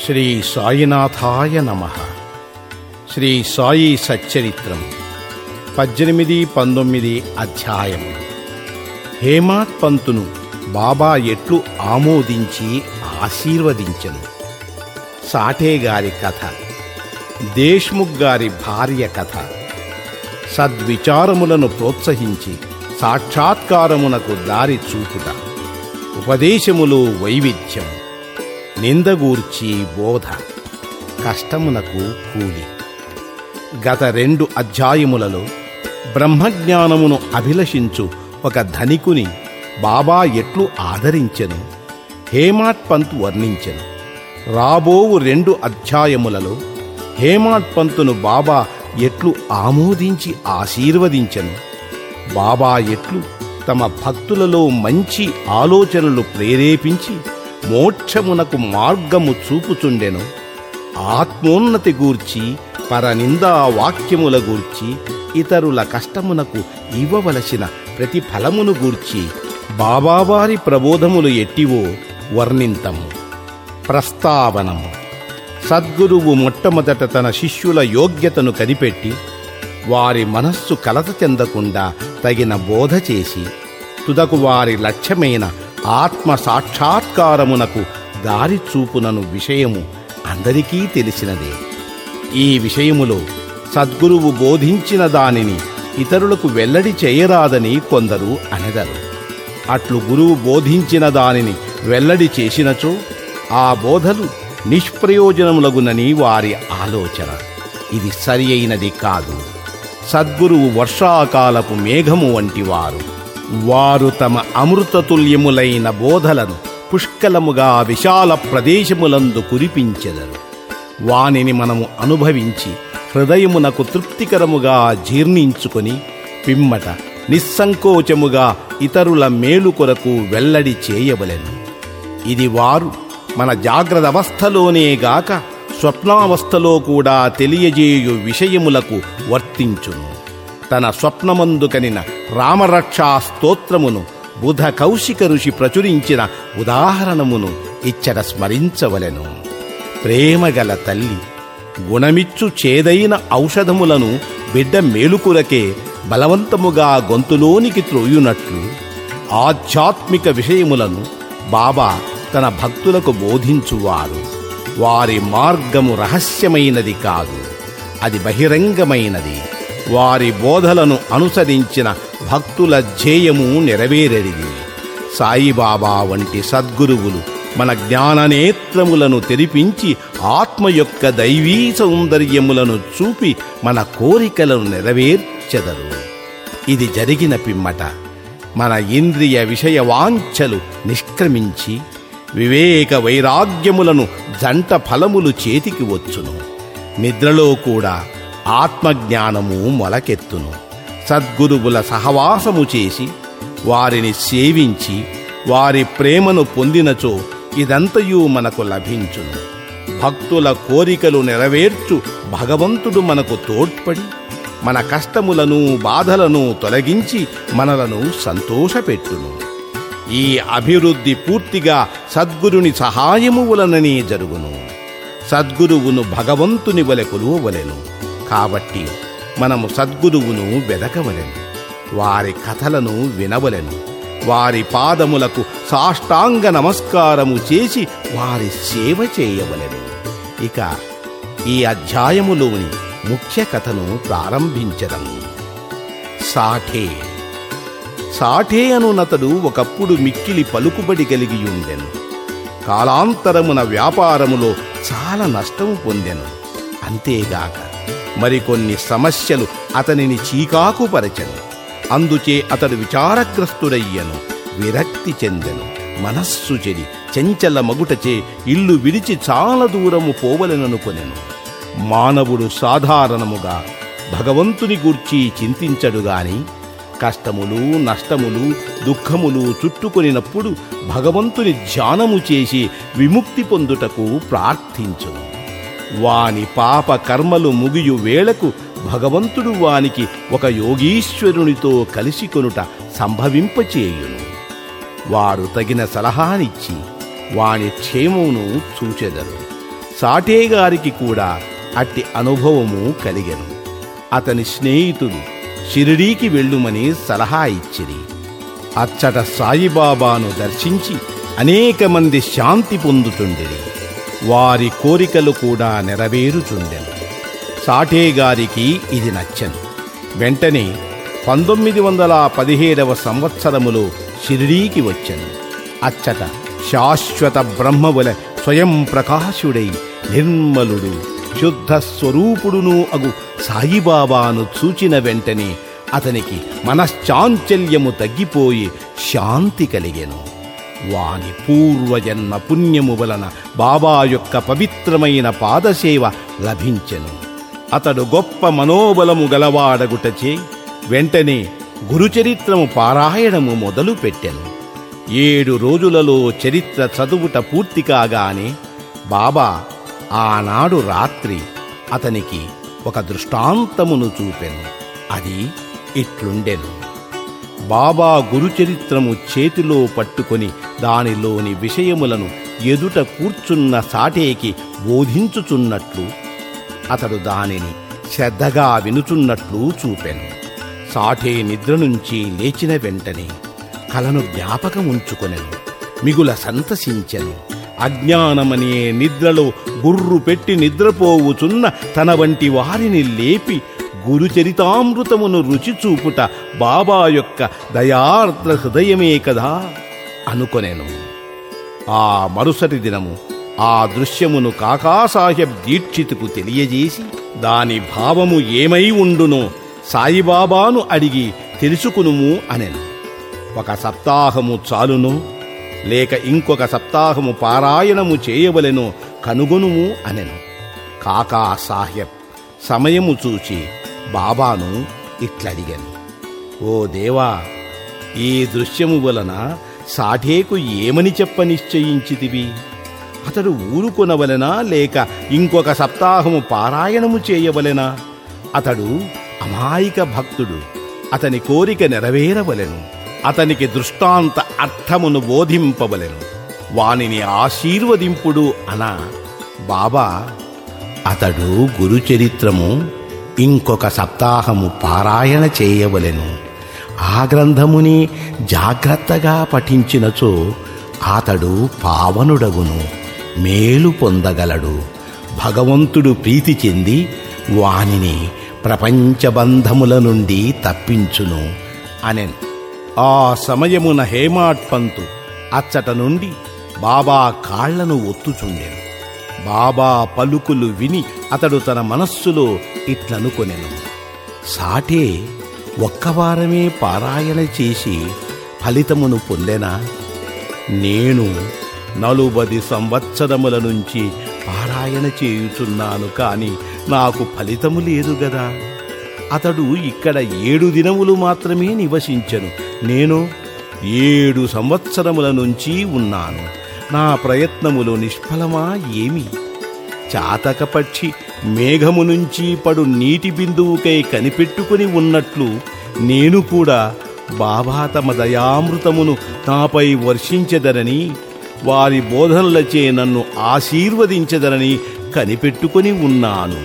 శ్రీ సాయినాథాయ నమ శ్రీ సాయి సచ్చరిత్రం పద్దెనిమిది పంతొమ్మిది అధ్యాయం హేమాత్ పంతును బాబా ఎట్లు ఆమోదించి ఆశీర్వదించను సాటే గారి కథ దేశ్ముఖ్ గారి భార్య కథ సద్విచారములను ప్రోత్సహించి సాక్షాత్కారమునకు దారి చూపుట ఉపదేశములు వైవిధ్యం నిందగూర్చి బోధ కష్టమునకు కూలి గత రెండు అధ్యాయములలో బ్రహ్మజ్ఞానమును అభిలషించు ఒక ధనికుని బాబా ఎట్లు ఆదరించెను హేమాట్ పంతు వర్ణించెను రాబోవు రెండు అధ్యాయములలో హేమాట్ పంతును బాబా ఎట్లు ఆమోదించి ఆశీర్వదించెను బాబా ఎట్లు తమ భక్తులలో మంచి ఆలోచనలు ప్రేరేపించి మోక్షమునకు మార్గము చూపుచుండెను ఆత్మోన్నతి గూర్చి పరనిందా వాక్యముల గూర్చి ఇతరుల కష్టమునకు ఇవ్వవలసిన ప్రతిఫలమును గూర్చి బాబావారి ప్రబోధములు ఎట్టివో వర్ణింతము ప్రస్తావనము సద్గురువు మొట్టమొదట తన శిష్యుల యోగ్యతను కనిపెట్టి వారి మనస్సు కలత చెందకుండా తగిన బోధ చేసి తుదకు వారి లక్ష్యమైన ఆత్మ సాక్షాత్కారమునకు దారి చూపునను విషయము అందరికీ తెలిసినదే ఈ విషయములో సద్గురువు బోధించిన దానిని ఇతరులకు వెల్లడి చేయరాదని కొందరు అనెదరు అట్లు గురువు బోధించిన దానిని వెల్లడి చేసినచో ఆ బోధలు నిష్ప్రయోజనములగునని వారి ఆలోచన ఇది సరి అయినది కాదు సద్గురువు వర్షాకాలపు మేఘము వంటి వారు వారు తమ అమృతతుల్యములైన బోధలను పుష్కలముగా విశాల ప్రదేశములందు కురిపించెదరు వానిని మనము అనుభవించి హృదయమునకు తృప్తికరముగా జీర్ణించుకొని పిమ్మట నిస్సంకోచముగా ఇతరుల మేలు కొరకు వెల్లడి చేయవలెను ఇది వారు మన జాగ్రత్త అవస్థలోనే గాక స్వప్నావస్థలో కూడా తెలియజేయు విషయములకు వర్తించును తన స్వప్నమందు కనిన రామరక్షా స్తోత్రమును బుధ కౌశిక ఋషి ప్రచురించిన ఉదాహరణమును ఇచ్చట స్మరించవలెను ప్రేమగల తల్లి గుణమిచ్చు చేదైన ఔషధములను బిడ్డ మేలుకురకే బలవంతముగా గొంతులోనికి త్రోయునట్లు ఆధ్యాత్మిక విషయములను బాబా తన భక్తులకు బోధించువారు వారి మార్గము రహస్యమైనది కాదు అది బహిరంగమైనది వారి బోధలను అనుసరించిన భక్తుల ధ్యేయము నెరవేరెడిది సాయిబాబా వంటి సద్గురువులు మన జ్ఞాననేత్రములను తెరిపించి ఆత్మ యొక్క దైవీ సౌందర్యములను చూపి మన కోరికలను నెరవేర్చెదరు ఇది జరిగిన పిమ్మట మన ఇంద్రియ విషయ వాంఛలు నిష్క్రమించి వివేక వైరాగ్యములను జంట ఫలములు చేతికి వచ్చును నిద్రలో కూడా ఆత్మజ్ఞానము మొలకెత్తును సద్గురువుల సహవాసము చేసి వారిని సేవించి వారి ప్రేమను పొందినచో ఇదంతయు మనకు లభించును భక్తుల కోరికలు నెరవేర్చు భగవంతుడు మనకు తోడ్పడి మన కష్టములను బాధలను తొలగించి మనలను సంతోషపెట్టును ఈ అభివృద్ధి పూర్తిగా సద్గురుని సహాయము వలననే జరుగును సద్గురువును భగవంతుని వలె కొలువవలెను కాబట్టి మనము సద్గురువును వెదకవలెను వారి కథలను వినవలెను వారి పాదములకు సాష్టాంగ నమస్కారము చేసి వారి సేవ చేయవలెను ఇక ఈ అధ్యాయములోని ముఖ్య కథను ప్రారంభించదము సాఠే సాఠే అనునతడు ఒకప్పుడు మిక్కిలి పలుకుబడి కలిగి ఉండెను కాలాంతరమున వ్యాపారములో చాలా నష్టము పొందెను అంతేగాక మరికొన్ని సమస్యలు అతనిని చీకాకు పరచెను అందుచే అతడు విచారగ్రస్తుడయ్యను విరక్తి చెందెను మనస్సు చెడి చెంచల మగుటచే ఇల్లు విడిచి చాలా దూరము పోవలెననుకొనెను మానవుడు సాధారణముగా భగవంతుని గూర్చి చింతించడు గాని కష్టములు నష్టములు దుఃఖములు చుట్టుకొనినప్పుడు భగవంతుని ధ్యానము చేసి విముక్తి పొందుటకు ప్రార్థించును వాని పాప కర్మలు ముగియు వేళకు భగవంతుడు వానికి ఒక యోగీశ్వరునితో కలిసి కొనుట సంభవింపచేయును వారు తగిన సలహానిచ్చి వాని క్షేమమును చూచెదరు సాటే గారికి కూడా అట్టి అనుభవము కలిగెను అతని స్నేహితుడు షిరిడీకి వెళ్ళుమని సలహా ఇచ్చిరి అచ్చట సాయిబాబాను దర్శించి అనేక మంది శాంతి పొందుతుండిరి వారి కోరికలు కూడా నెరవేరుచుండెను సాటే గారికి ఇది నచ్చను వెంటనే పంతొమ్మిది వందల పదిహేడవ సంవత్సరములో షిరిడీకి వచ్చెను అచ్చట శాశ్వత బ్రహ్మవల స్వయం ప్రకాశుడై నిర్మలుడు శుద్ధ స్వరూపుడును అగు సాయిబాబాను చూచిన వెంటనే అతనికి మనశ్చాంచల్యము తగ్గిపోయి శాంతి కలిగెను వాని పూర్వజన్మ పుణ్యము వలన బాబా యొక్క పవిత్రమైన పాదసేవ లభించెను అతడు గొప్ప మనోబలము గలవాడగుటచే వెంటనే గురుచరిత్రము పారాయణము మొదలుపెట్టెను ఏడు రోజులలో చరిత్ర చదువుట పూర్తి కాగానే బాబా ఆనాడు రాత్రి అతనికి ఒక దృష్టాంతమును చూపెను అది ఇట్లుండెను బాబా గురుచరిత్రము చేతిలో పట్టుకొని దానిలోని విషయములను ఎదుట కూర్చున్న సాటేకి బోధించుచున్నట్లు అతడు దానిని శ్రద్ధగా వినుచున్నట్లు చూపెను సాటే నిద్ర నుంచి లేచిన వెంటనే కలను జ్ఞాపకం ఉంచుకొనెను మిగుల సంతసించెను అజ్ఞానమనే నిద్రలో గుర్రు పెట్టి నిద్రపోవుచున్న తన వంటి వారిని లేపి గురుచరితామృతమును రుచి చూపుట బాబా యొక్క దయార్ద్ర హృదయమే కదా అనుకొనెను ఆ మరుసటి దినము ఆ దృశ్యమును కాకాసాహెబ్ దీక్షితుకు తెలియజేసి దాని భావము ఏమై ఉండునో సాయిబాబాను అడిగి తెలుసుకునుము అనెను ఒక సప్తాహము చాలును లేక ఇంకొక సప్తాహము పారాయణము చేయవలెను కనుగొనుము అనెను కాకా సాహెబ్ సమయము చూచి బాబాను ఇట్లడిగాను ఓ దేవా ఈ దృశ్యము వలన సాఠేకు ఏమని చెప్ప నిశ్చయించితివి అతడు ఊరుకొనవలెనా లేక ఇంకొక సప్తాహము పారాయణము చేయవలెనా అతడు అమాయక భక్తుడు అతని కోరిక నెరవేరవలెను అతనికి దృష్టాంత అర్థమును బోధింపవలెను వానిని ఆశీర్వదింపుడు అన బాబా అతడు గురుచరిత్రము ఇంకొక సప్తాహము పారాయణ చేయవలెను ఆ గ్రంథముని జాగ్రత్తగా పఠించినచో అతడు పావనుడగును మేలు పొందగలడు భగవంతుడు ప్రీతి చెంది వానిని ప్రపంచ బంధముల నుండి తప్పించును అనెను ఆ సమయమున హేమాడ్ పంతు అచ్చట నుండి బాబా కాళ్లను ఒత్తుచుండెను బాబా పలుకులు విని అతడు తన మనస్సులో ఇట్లనుకొనెను సాటే ఒక్క వారమే పారాయణ చేసి ఫలితమును పొందెనా నేను నలుబది సంవత్సరముల నుంచి పారాయణ చేయుచున్నాను కాని నాకు ఫలితము లేదు గదా అతడు ఇక్కడ ఏడు దినములు మాత్రమే నివసించెను నేను ఏడు సంవత్సరముల నుంచి ఉన్నాను నా ప్రయత్నములు నిష్ఫలమా ఏమి చాతక పక్షి మేఘము నుంచి పడు నీటి బిందువుకై కనిపెట్టుకుని ఉన్నట్లు నేను కూడా బాబా తమ దయామృతమును నాపై వర్షించెదరని వారి బోధనలచే నన్ను ఆశీర్వదించెదరని కనిపెట్టుకుని ఉన్నాను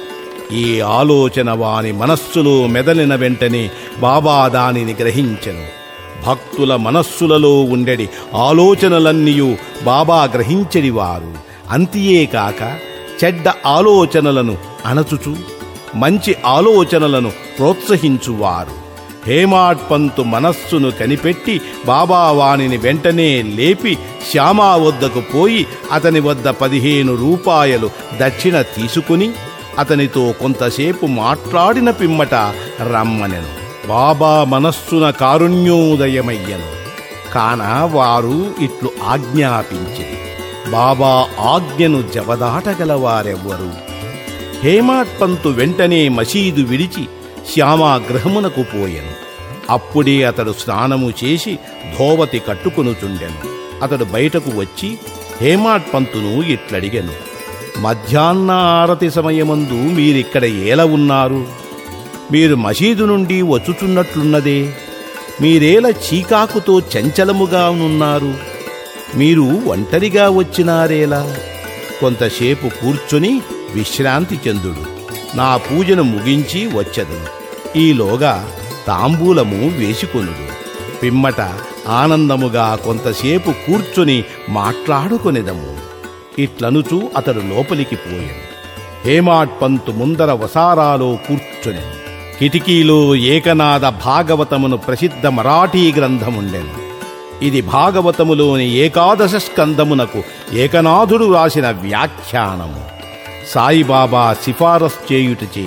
ఈ ఆలోచన వాని మనస్సులో మెదలిన వెంటనే బాబా దానిని గ్రహించెను భక్తుల మనస్సులలో ఉండెడి ఆలోచనలన్నీయు బాబా గ్రహించెడివారు అంతియే కాక చెడ్డ ఆలోచనలను అణచుచు మంచి ఆలోచనలను ప్రోత్సహించువారు హేమాడ్ పంతు మనస్సును కనిపెట్టి బాబా వానిని వెంటనే లేపి శ్యామా వద్దకు పోయి అతని వద్ద పదిహేను రూపాయలు దక్షిణ తీసుకుని అతనితో కొంతసేపు మాట్లాడిన పిమ్మట రమ్మనెను బాబా మనస్సున కారుణ్యోదయమయ్యను కాన వారు ఇట్లు ఆజ్ఞాపించింది బాబా ఆజ్ఞను జవదాటగలవారెవ్వరు హేమాడ్ పంతు వెంటనే మసీదు విడిచి శ్యామా గృహమునకు పోయెను అప్పుడే అతడు స్నానము చేసి ధోవతి కట్టుకొనుచుండెను అతడు బయటకు వచ్చి హేమాడ్ పంతును ఇట్లడిగెను మధ్యాహ్న ఆరతి సమయమందు మీరిక్కడ ఏల ఉన్నారు మీరు మసీదు నుండి వచ్చుచున్నట్లున్నదే మీరేల చీకాకుతో చంచలముగా ఉన్నారు మీరు ఒంటరిగా వచ్చినారేలా కొంతసేపు కూర్చుని విశ్రాంతి చెందుడు నా పూజను ముగించి వచ్చదు ఈలోగా తాంబూలము వేసుకొనుడు పిమ్మట ఆనందముగా కొంతసేపు కూర్చుని మాట్లాడుకొనిదము ఇట్లనుచూ అతడు లోపలికి పోయాడు హేమాడ్ పంతు ముందర వసారాలో కూర్చుని కిటికీలో ఏకనాద భాగవతమును ప్రసిద్ధ మరాఠీ గ్రంథముండెను ఇది భాగవతములోని ఏకాదశ స్కందమునకు ఏకనాథుడు రాసిన వ్యాఖ్యానము సాయిబాబా సిఫారసు చేయుటచే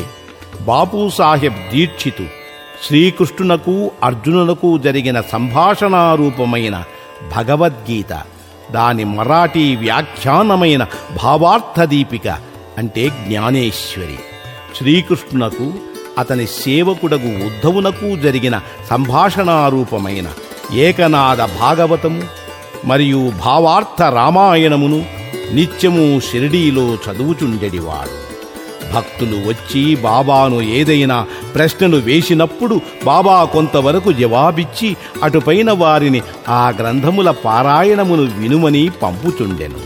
బాపూసాహెబ్ దీక్షితు శ్రీకృష్ణునకు అర్జునునకు జరిగిన సంభాషణారూపమైన భగవద్గీత దాని మరాఠీ వ్యాఖ్యానమైన భావార్థదీపిక అంటే జ్ఞానేశ్వరి శ్రీకృష్ణునకు అతని సేవకుడగు ఉద్ధవునకు జరిగిన సంభాషణారూపమైన ఏకనాద భాగవతము మరియు భావార్థ రామాయణమును నిత్యము షిరిడీలో చదువుచుండెడివాడు భక్తులు వచ్చి బాబాను ఏదైనా ప్రశ్నలు వేసినప్పుడు బాబా కొంతవరకు జవాబిచ్చి అటుపైన వారిని ఆ గ్రంథముల పారాయణమును వినుమని పంపుచుండెను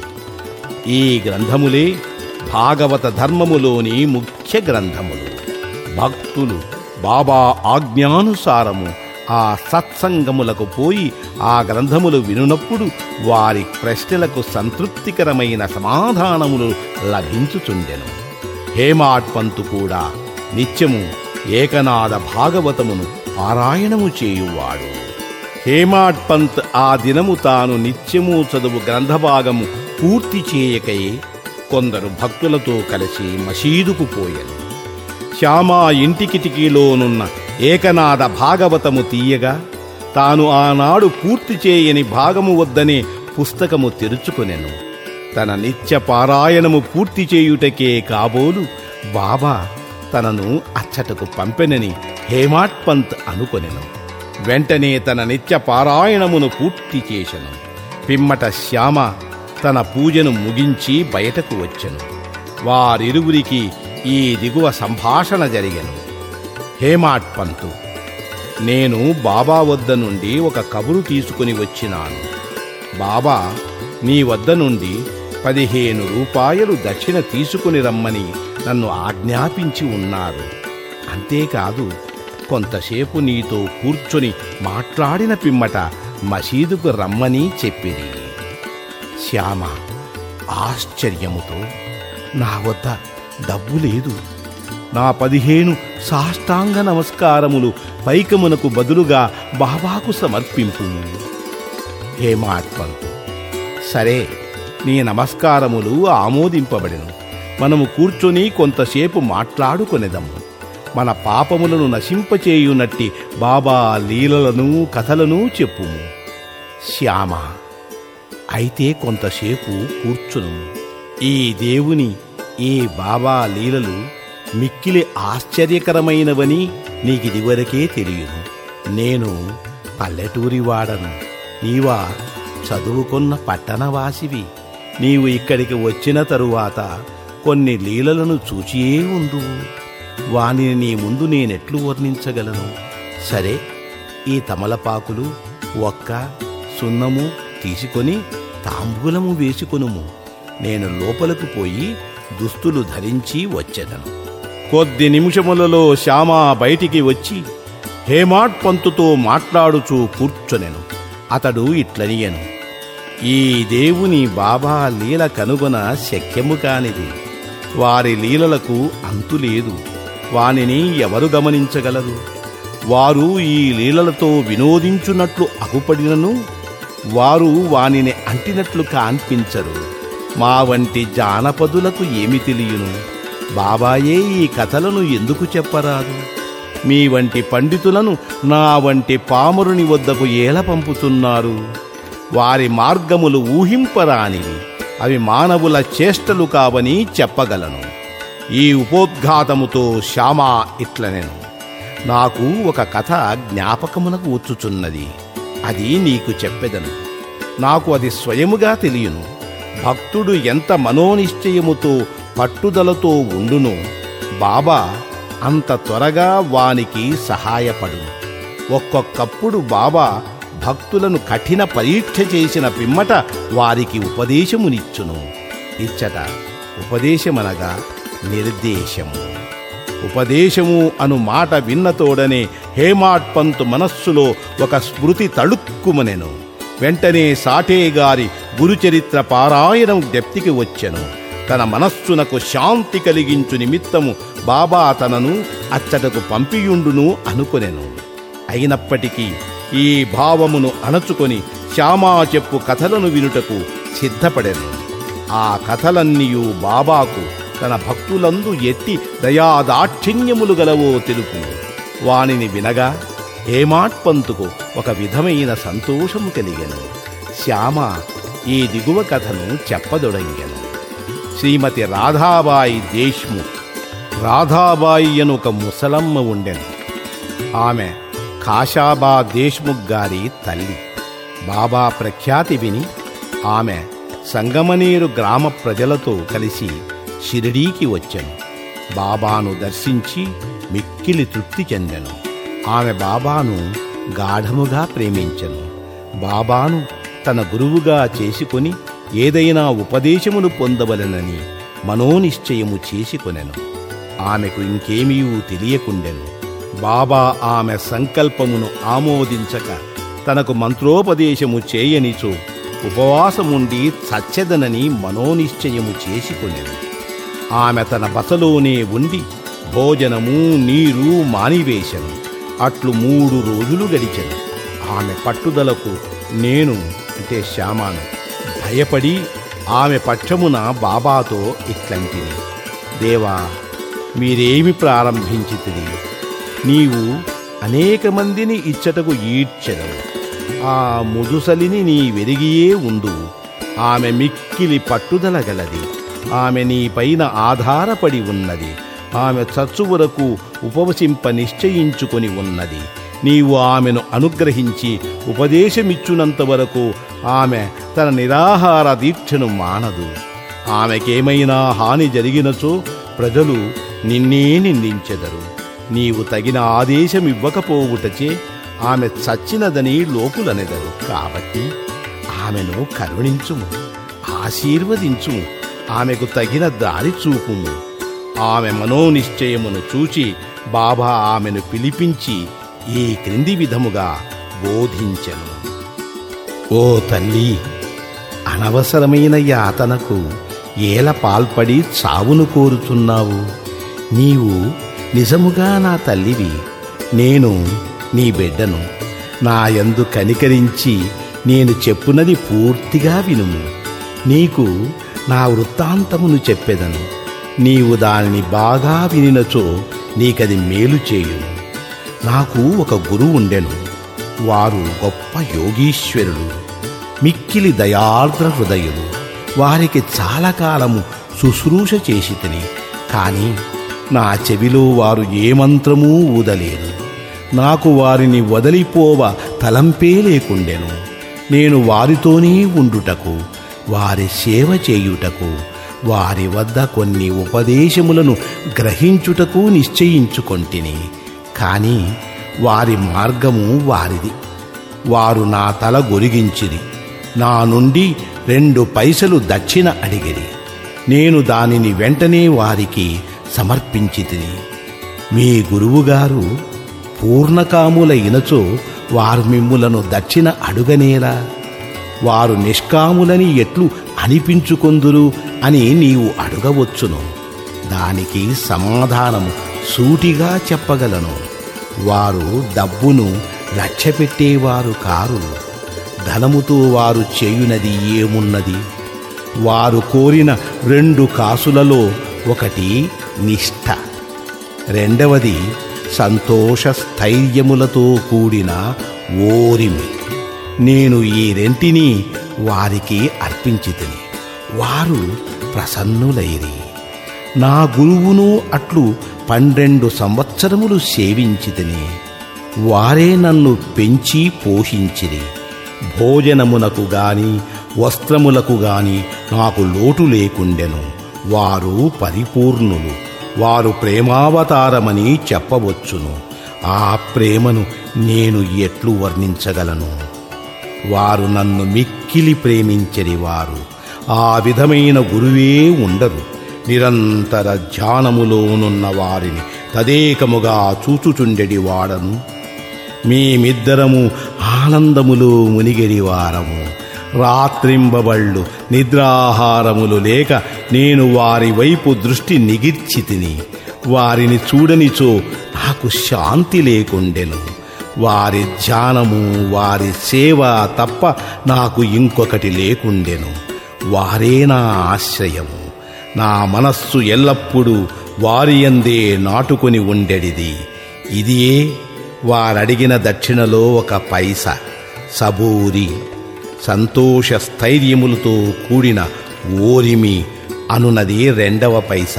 ఈ గ్రంథములే భాగవత ధర్మములోని ముఖ్య గ్రంథములు భక్తులు బాబా ఆజ్ఞానుసారము ఆ సత్సంగములకు పోయి ఆ గ్రంథములు వినునప్పుడు వారి ప్రశ్నలకు సంతృప్తికరమైన సమాధానములు లభించుచుండెను హేమాడ్ పంతు కూడా నిత్యము ఏకనాద భాగవతమును పారాయణము చేయువాడు హేమాడ్ పంత్ ఆ దినము తాను నిత్యము చదువు గ్రంథభాగము పూర్తి చేయకయే కొందరు భక్తులతో కలిసి మసీదుకు పోయెను శ్యామా ఇంటి కిటికీలోనున్న ఏకనాద భాగవతము తీయగా తాను ఆనాడు పూర్తి చేయని భాగము వద్దనే పుస్తకము తెరుచుకొనెను తన నిత్య పారాయణము పూర్తి చేయుటకే కాబోలు బాబా తనను అచ్చటకు పంపెనని హేమాట్ పంత్ అనుకొనెను వెంటనే తన నిత్య పారాయణమును పూర్తి చేసెను పిమ్మట శ్యామ తన పూజను ముగించి బయటకు వచ్చెను వారిరువురికి ఈ దిగువ సంభాషణ జరిగెను హేమాట్ పంతు నేను బాబా వద్ద నుండి ఒక కబురు తీసుకుని వచ్చినాను బాబా నీ వద్ద నుండి పదిహేను రూపాయలు దక్షిణ తీసుకుని రమ్మని నన్ను ఆజ్ఞాపించి ఉన్నారు అంతేకాదు కొంతసేపు నీతో కూర్చొని మాట్లాడిన పిమ్మట మసీదుకు రమ్మని చెప్పిరి శ్యామ ఆశ్చర్యముతో నా వద్ద డబ్బు లేదు నా పదిహేను సాష్టాంగ నమస్కారములు పైకమునకు బదులుగా బాబాకు సమర్పింపు హేమాత్మంతు సరే నీ నమస్కారములు ఆమోదింపబడెను మనము కూర్చొని కొంతసేపు మాట్లాడుకొనెదము మన పాపములను నశింపచేయునట్టి బాబా లీలలను కథలను చెప్పుము శ్యామ అయితే కొంతసేపు కూర్చును ఈ దేవుని ఈ బాబా లీలలు మిక్కిలి ఆశ్చర్యకరమైనవని నీకిదివరకే తెలియను నేను పల్లెటూరి వాడను నీవా చదువుకున్న పట్టణవాసివి నీవు ఇక్కడికి వచ్చిన తరువాత కొన్ని లీలలను చూచియే ఉండు వానిని నీ ముందు నేనెట్లు వర్ణించగలను సరే ఈ తమలపాకులు ఒక్క సున్నము తీసుకొని తాంబూలము వేసుకొనుము నేను లోపలకు పోయి దుస్తులు ధరించి వచ్చెదను కొద్ది నిమిషములలో శ్యామ బయటికి వచ్చి హేమాట్ పంతుతో మాట్లాడుచూ కూర్చొనెను అతడు ఇట్లనియను ఈ దేవుని బాబా లీల కనుగొన శక్యము కానిది వారి లీలలకు అంతులేదు వానిని ఎవరు గమనించగలరు వారు ఈ లీలలతో వినోదించున్నట్లు అగుపడినను వారు వానిని అంటినట్లు కాన్పించరు మా వంటి జానపదులకు ఏమి తెలియను బాబాయే ఈ కథలను ఎందుకు చెప్పరాదు మీ వంటి పండితులను నా వంటి పామరుని వద్దకు ఏల పంపుతున్నారు వారి మార్గములు ఊహింపరానివి అవి మానవుల చేష్టలు కావని చెప్పగలను ఈ ఉపోద్ఘాతముతో శ్యామా ఇట్లనెను నాకు ఒక కథ జ్ఞాపకమునకు వచ్చుచున్నది అది నీకు చెప్పెదను నాకు అది స్వయముగా తెలియను భక్తుడు ఎంత మనోనిశ్చయముతో పట్టుదలతో ఉండునో బాబా అంత త్వరగా వానికి సహాయపడును ఒక్కొక్కప్పుడు బాబా భక్తులను కఠిన పరీక్ష చేసిన పిమ్మట వారికి ఉపదేశమునిచ్చును ఇచ్చట ఉపదేశమనగా నిర్దేశము ఉపదేశము అను మాట విన్నతోడనే హేమాట్పంతు మనస్సులో ఒక స్మృతి తళుక్కుమనెను వెంటనే సాటే గారి గురుచరిత్ర పారాయణం జ్ఞప్తికి వచ్చెను తన మనస్సునకు శాంతి కలిగించు నిమిత్తము బాబా తనను అచ్చటకు పంపియుండును అనుకొనెను అయినప్పటికీ ఈ భావమును అణచుకొని శ్యామా చెప్పు కథలను వినుటకు సిద్ధపడెను ఆ కథలన్నీయు బాబాకు తన భక్తులందు ఎట్టి దయాదాక్షిణ్యములు గలవో తెలుపు వానిని వినగా హేమాట్పంతుకు ఒక విధమైన సంతోషము కలిగెను శ్యామ ఈ దిగువ కథను చెప్పదొడంగెను శ్రీమతి రాధాబాయి దేశ్ముఖ్ రాధాబాయి అను ఒక ముసలమ్మ ఉండెను ఆమె కాశాబా దేశ్ముఖ్ గారి తల్లి బాబా ప్రఖ్యాతి విని ఆమె సంగమనీరు గ్రామ ప్రజలతో కలిసి షిరిడీకి వచ్చెను బాబాను దర్శించి మిక్కిలి తృప్తి చెందెను ఆమె బాబాను గాఢముగా ప్రేమించెను బాబాను తన గురువుగా చేసుకొని ఏదైనా ఉపదేశమును పొందవలెనని మనోనిశ్చయము చేసుకొనెను ఆమెకు ఇంకేమీ తెలియకుండెను బాబా ఆమె సంకల్పమును ఆమోదించక తనకు మంత్రోపదేశము చేయనిచో ఉపవాసముండి చచ్చెదనని మనోనిశ్చయము చేసుకొనెను ఆమె తన బసలోనే ఉండి భోజనము నీరు మానివేశను అట్లు మూడు రోజులు గడిచెను ఆమె పట్టుదలకు నేను అంటే శ్యామాను భయపడి ఆమె పక్షమున బాబాతో ఇట్లంటిని దేవా మీరేమి ప్రారంభించితిరి నీవు అనేక మందిని ఇచ్చటకు ఈడ్చెదవు ఆ ముదుసలిని నీ వెరిగియే ఉండు ఆమె మిక్కిలి పట్టుదల గలది ఆమె నీ పైన ఆధారపడి ఉన్నది ఆమె చచ్చు వరకు ఉపవసింప నిశ్చయించుకొని ఉన్నది నీవు ఆమెను అనుగ్రహించి ఉపదేశమిచ్చునంత వరకు ఆమె తన నిరాహార దీక్షను మానదు ఆమెకేమైనా హాని జరిగినచో ప్రజలు నిన్నే నిందించెదరు నీవు తగిన ఆదేశమివ్వకపోవుటచే ఆమె చచ్చినదని లోకులనెదరు కాబట్టి ఆమెను కరుణించుము ఆశీర్వదించుము ఆమెకు తగిన దారి చూపుము ఆమె మనోనిశ్చయమును చూచి బాబా ఆమెను పిలిపించి ఈ క్రింది విధముగా బోధించెను ఓ తల్లి అనవసరమైన యాతనకు ఏల పాల్పడి చావును కోరుచున్నావు నీవు నిజముగా నా తల్లివి నేను నీ బిడ్డను నా యందు కనికరించి నేను చెప్పునది పూర్తిగా వినుము నీకు నా వృత్తాంతమును చెప్పెదను నీవు దానిని బాగా వినినచో నీకది మేలు చేయును నాకు ఒక గురువు ఉండెను వారు గొప్ప యోగీశ్వరులు మిక్కిలి దయార్ద్ర హృదయులు వారికి చాలా కాలము శుశ్రూష చేసి తిని కానీ నా చెవిలో వారు ఏ మంత్రమూ ఊదలేరు నాకు వారిని వదిలిపోవ తలంపే లేకుండెను నేను వారితోనే ఉండుటకు వారి సేవ చేయుటకు వారి వద్ద కొన్ని ఉపదేశములను గ్రహించుటకు నిశ్చయించుకొంటిని కానీ వారి మార్గము వారిది వారు నా తల గొరిగించిరి నా నుండి రెండు పైసలు దక్షిణ అడిగిరి నేను దానిని వెంటనే వారికి సమర్పించి తిని మీ గురువుగారు పూర్ణకాములైనచో వారు మిమ్ములను దక్షిణ అడుగనేలా వారు నిష్కాములని ఎట్లు అనిపించుకొందురు అని నీవు అడగవచ్చును దానికి సమాధానము సూటిగా చెప్పగలను వారు డబ్బును లక్ష్యపెట్టేవారు కారు ధనముతో వారు చేయునది ఏమున్నది వారు కోరిన రెండు కాసులలో ఒకటి నిష్ఠ రెండవది సంతోష స్థైర్యములతో కూడిన ఓరిమి నేను ఈ రెంటిని వారికి అర్పించితిని వారు ప్రసన్నులైరి నా గురువును అట్లు పన్నెండు సంవత్సరములు సేవించితిని వారే నన్ను పెంచి పోషించిరి భోజనమునకు గాని వస్త్రములకు గాని నాకు లోటు లేకుండెను వారు పరిపూర్ణులు వారు ప్రేమావతారమని చెప్పవచ్చును ఆ ప్రేమను నేను ఎట్లు వర్ణించగలను వారు నన్ను మిక్కిలి ప్రేమించరి వారు ఆ విధమైన గురువే ఉండరు నిరంతర ధ్యానములోనున్న వారిని తదేకముగా చూచుచుండెడి వాడను మేమిద్దరము ఆనందములో మునిగెడి వారము రాత్రింబబళ్ళు నిద్రాహారములు లేక నేను వారి వైపు దృష్టి నిగిర్చి తిని వారిని చూడనిచో నాకు శాంతి లేకుండెను వారి ధ్యానము వారి సేవ తప్ప నాకు ఇంకొకటి లేకుండెను వారే నా ఆశ్రయము నా మనస్సు ఎల్లప్పుడూ వారి అందే నాటుకొని ఉండెడిది ఇదియే వారడిగిన దక్షిణలో ఒక పైస సబూరి సంతోష స్థైర్యములతో కూడిన ఓరిమి అనునది రెండవ పైస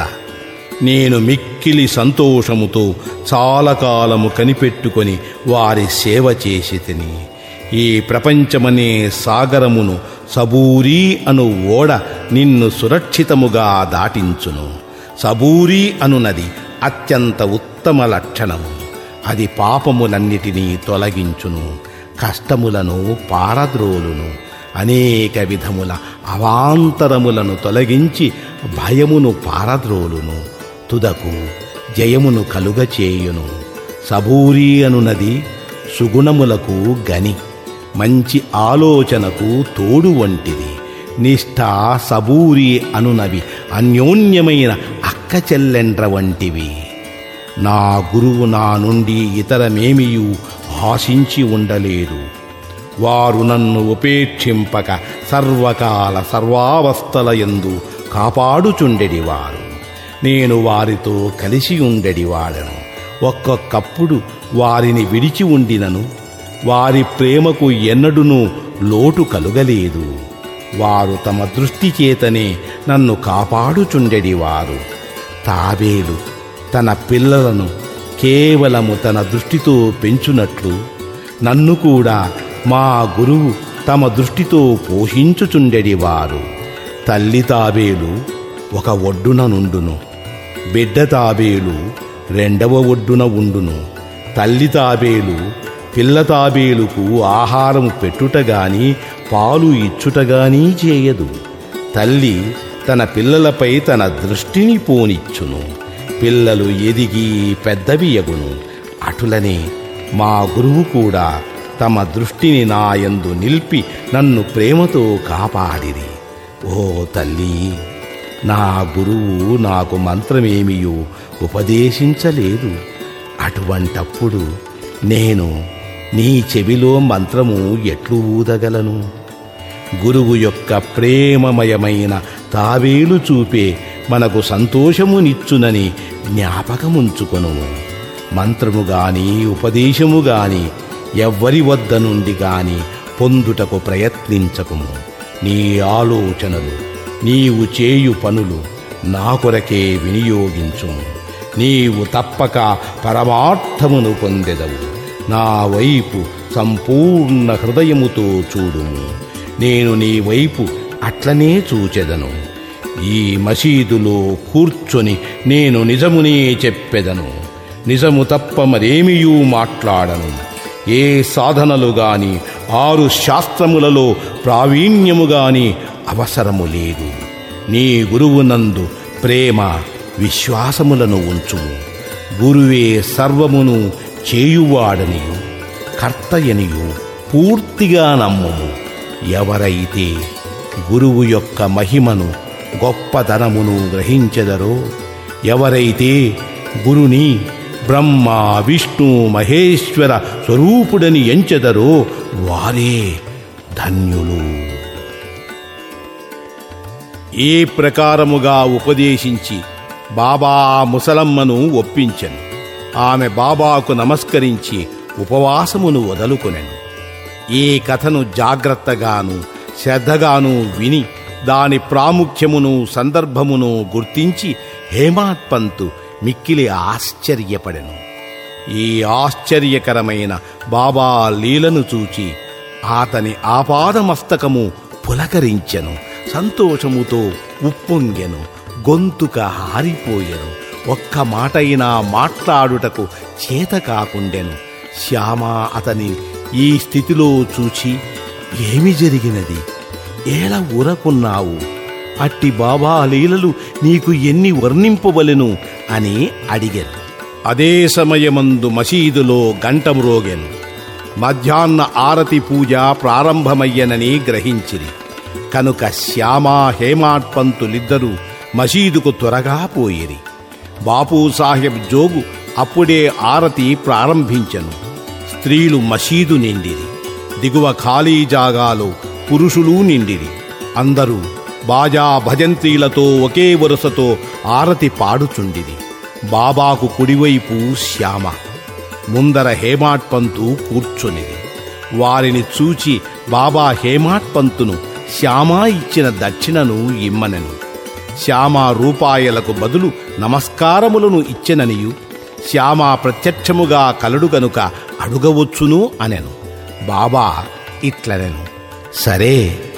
నేను మిక్కిలి సంతోషముతో చాలా కాలము కనిపెట్టుకొని వారి సేవ చేసి తిని ఈ ప్రపంచమనే సాగరమును సబూరీ అను ఓడ నిన్ను సురక్షితముగా దాటించును సబూరీ అనునది అత్యంత ఉత్తమ లక్షణము అది పాపములన్నిటినీ తొలగించును కష్టములను పారద్రోలును అనేక విధముల అవాంతరములను తొలగించి భయమును పారద్రోలును తుదకు జయమును కలుగచేయును సబూరి అనునది సుగుణములకు గని మంచి ఆలోచనకు తోడు వంటిది నిష్ఠ సబూరి అనునవి అన్యోన్యమైన అక్క చెల్లెండ్ర వంటివి నా గురువు నా నుండి ఇతరమేమియూ ఆశించి ఉండలేదు వారు నన్ను ఉపేక్షింపక సర్వకాల సర్వావస్థల యందు కాపాడుచుండెడివారు నేను వారితో కలిసి ఉండెడివాడను ఒక్కొక్కప్పుడు వారిని విడిచి ఉండినను వారి ప్రేమకు ఎన్నడునూ లోటు కలుగలేదు వారు తమ దృష్టి చేతనే నన్ను కాపాడుచుండెడివారు తాబేలు తన పిల్లలను కేవలము తన దృష్టితో పెంచునట్లు నన్ను కూడా మా గురువు తమ దృష్టితో పోషించుచుండెడివారు తల్లి తాబేలు ఒక ఒడ్డున నుండును బిడ్డ తాబేలు రెండవ ఒడ్డున ఉండును తల్లి తాబేలు పిల్ల తాబేలుకు ఆహారము పెట్టుట గాని పాలు ఇచ్చుట గాని చేయదు తల్లి తన పిల్లలపై తన దృష్టిని పోనిచ్చును పిల్లలు ఎదిగి పెద్దవి ఎగును అటులనే మా గురువు కూడా తమ దృష్టిని నాయందు నిలిపి నన్ను ప్రేమతో కాపాడిరి ఓ తల్లి నా గురువు నాకు మంత్రమేమియో ఉపదేశించలేదు అటువంటప్పుడు నేను నీ చెవిలో మంత్రము ఎట్లు ఊదగలను గురువు యొక్క ప్రేమమయమైన తావేలు చూపే మనకు సంతోషమునిచ్చునని జ్ఞాపకముంచుకొను మంత్రము గాని ఉపదేశము గాని ఎవ్వరి వద్ద నుండి గాని పొందుటకు ప్రయత్నించకుము నీ ఆలోచనలు నీవు చేయు పనులు నా కొరకే వినియోగించుము నీవు తప్పక పరమార్థమును పొందెదవు నా వైపు సంపూర్ణ హృదయముతో చూడుము నేను నీ వైపు అట్లనే చూచెదను ఈ మసీదులో కూర్చొని నేను నిజమునే చెప్పెదను నిజము తప్ప మరేమియూ మాట్లాడను ఏ సాధనలు గాని ఆరు శాస్త్రములలో ప్రావీణ్యము గాని అవసరము లేదు నీ గురువునందు ప్రేమ విశ్వాసములను ఉంచుము గురువే సర్వమును చేయువాడనియు కర్తయనియు పూర్తిగా నమ్ముము ఎవరైతే గురువు యొక్క మహిమను గొప్పదనమును గ్రహించెదరో ఎవరైతే గురుని బ్రహ్మ విష్ణు మహేశ్వర స్వరూపుడని ఎంచెదరో వారే ధన్యులు ఏ ప్రకారముగా ఉపదేశించి బాబా ముసలమ్మను ఒప్పించెను ఆమె బాబాకు నమస్కరించి ఉపవాసమును వదులుకొనెను ఈ కథను జాగ్రత్తగాను శ్రద్ధగాను విని దాని ప్రాముఖ్యమును సందర్భమును గుర్తించి హేమాత్ పంతు మిక్కిలి ఆశ్చర్యపడెను ఈ ఆశ్చర్యకరమైన బాబా లీలను చూచి అతని ఆపాదమస్తకము పులకరించెను సంతోషముతో ఉప్పొంగెను గొంతుక హారిపోయెను ఒక్క మాటైనా మాట్లాడుటకు చేత కాకుండెను శ్యామ అతని ఈ స్థితిలో చూచి ఏమి జరిగినది ఏల ఊరకున్నావు అట్టి బాబా లీలలు నీకు ఎన్ని వర్ణింపవలెను అని అడిగాను అదే సమయమందు మసీదులో గంట మ్రోగెను మధ్యాహ్న ఆరతి పూజ ప్రారంభమయ్యనని గ్రహించిరి కనుక శ్యామ హేమాడ్ పంతులిద్దరూ మసీదుకు త్వరగా పోయిరి బాపు సాహెబ్ జోగు అప్పుడే ఆరతి ప్రారంభించెను స్త్రీలు మసీదు నిండిరి దిగువ ఖాళీ జాగాలో పురుషులు నిండిరి అందరూ బాజా భజంత్రీలతో ఒకే వరుసతో ఆరతి పాడుచుండిరి బాబాకు కుడివైపు శ్యామ ముందర హేమాట్ పంతు కూర్చొనిది వారిని చూచి బాబా హేమాట్ పంతును శ్యామ ఇచ్చిన దక్షిణను ఇమ్మనెను శ్యామ రూపాయలకు బదులు నమస్కారములను ఇచ్చెననియు శ్యామ ప్రత్యక్షముగా కలడు గనుక అడుగవచ్చును అనెను బాబా ఇట్లనెను సరే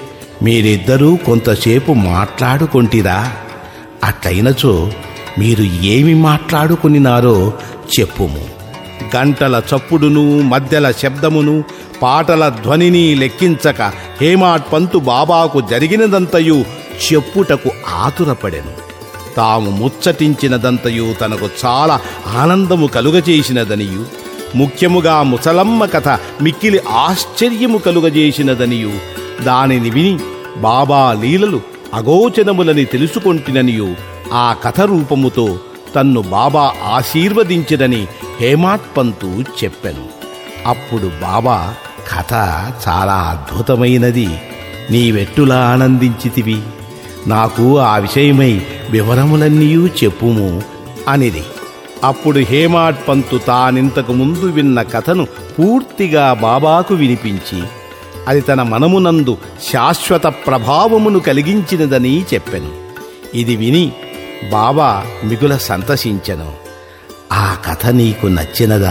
మీరిద్దరూ కొంతసేపు మాట్లాడుకొంటిరా అట్లయినచో మీరు ఏమి మాట్లాడుకునినారో చెప్పుము గంటల చప్పుడును మధ్యల శబ్దమును పాటల ధ్వనిని లెక్కించక హేమాట్ పంతు బాబాకు జరిగినదంతయు చెప్పుటకు ఆతురపడెను తాము ముచ్చటించినదంతయు తనకు చాలా ఆనందము కలుగజేసినదనియు ముఖ్యముగా ముసలమ్మ కథ మిక్కిలి ఆశ్చర్యము కలుగజేసినదనియు దానిని విని బాబా లీలలు అగోచనములని తెలుసుకొంటిననియు ఆ కథ రూపముతో తన్ను బాబా ఆశీర్వదించినని హేమాట్ పంతు చెప్పెను అప్పుడు బాబా కథ చాలా అద్భుతమైనది నీవెట్టులా ఆనందించితివి నాకు ఆ విషయమై వివరములన్నీయూ చెప్పుము అనిది అప్పుడు హేమాట్ పంతు తానింతకు ముందు విన్న కథను పూర్తిగా బాబాకు వినిపించి అది తన మనమునందు శాశ్వత ప్రభావమును కలిగించినదని చెప్పెను ఇది విని బాబా మిగుల సంతసించెను ఆ కథ నీకు నచ్చినదా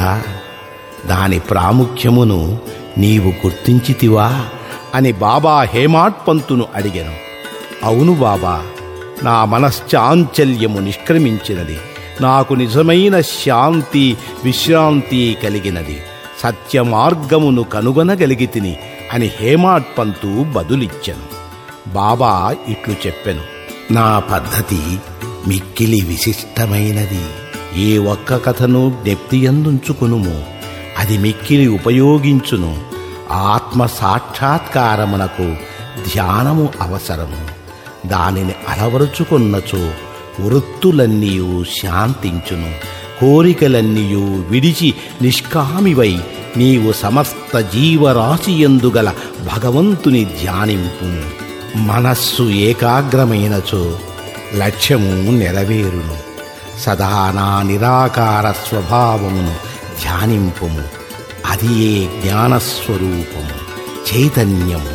దాని ప్రాముఖ్యమును నీవు గుర్తించితివా అని బాబా హేమాట్ పంతును అడిగాను అవును బాబా నా మనశ్చాంచల్యము నిష్క్రమించినది నాకు నిజమైన శాంతి విశ్రాంతి కలిగినది సత్య మార్గమును కనుగొనగలిగి తిని అని హేమాట్ పంతు బదులిచ్చెను బాబా ఇట్లు చెప్పెను నా పద్ధతి మిక్కిలి విశిష్టమైనది ఏ ఒక్క కథను జ్ఞప్తియందుంచుకునుము అది మిక్కిలి ఉపయోగించును ఆత్మ సాక్షాత్కారమునకు ధ్యానము అవసరము దానిని అలవరుచుకున్నచో వృత్తులన్నీయు శాంతించును కోరికలన్నీయు విడిచి నిష్కామివై నీవు సమస్త జీవరాశియందుగల భగవంతుని ధ్యానింపు మనస్సు ఏకాగ్రమైనచో లక్ష్యము నెరవేరును సదా నా నిరాకార స్వభావమును ధ్యానింపుము అది ఏ జ్ఞానస్వరూపము చైతన్యము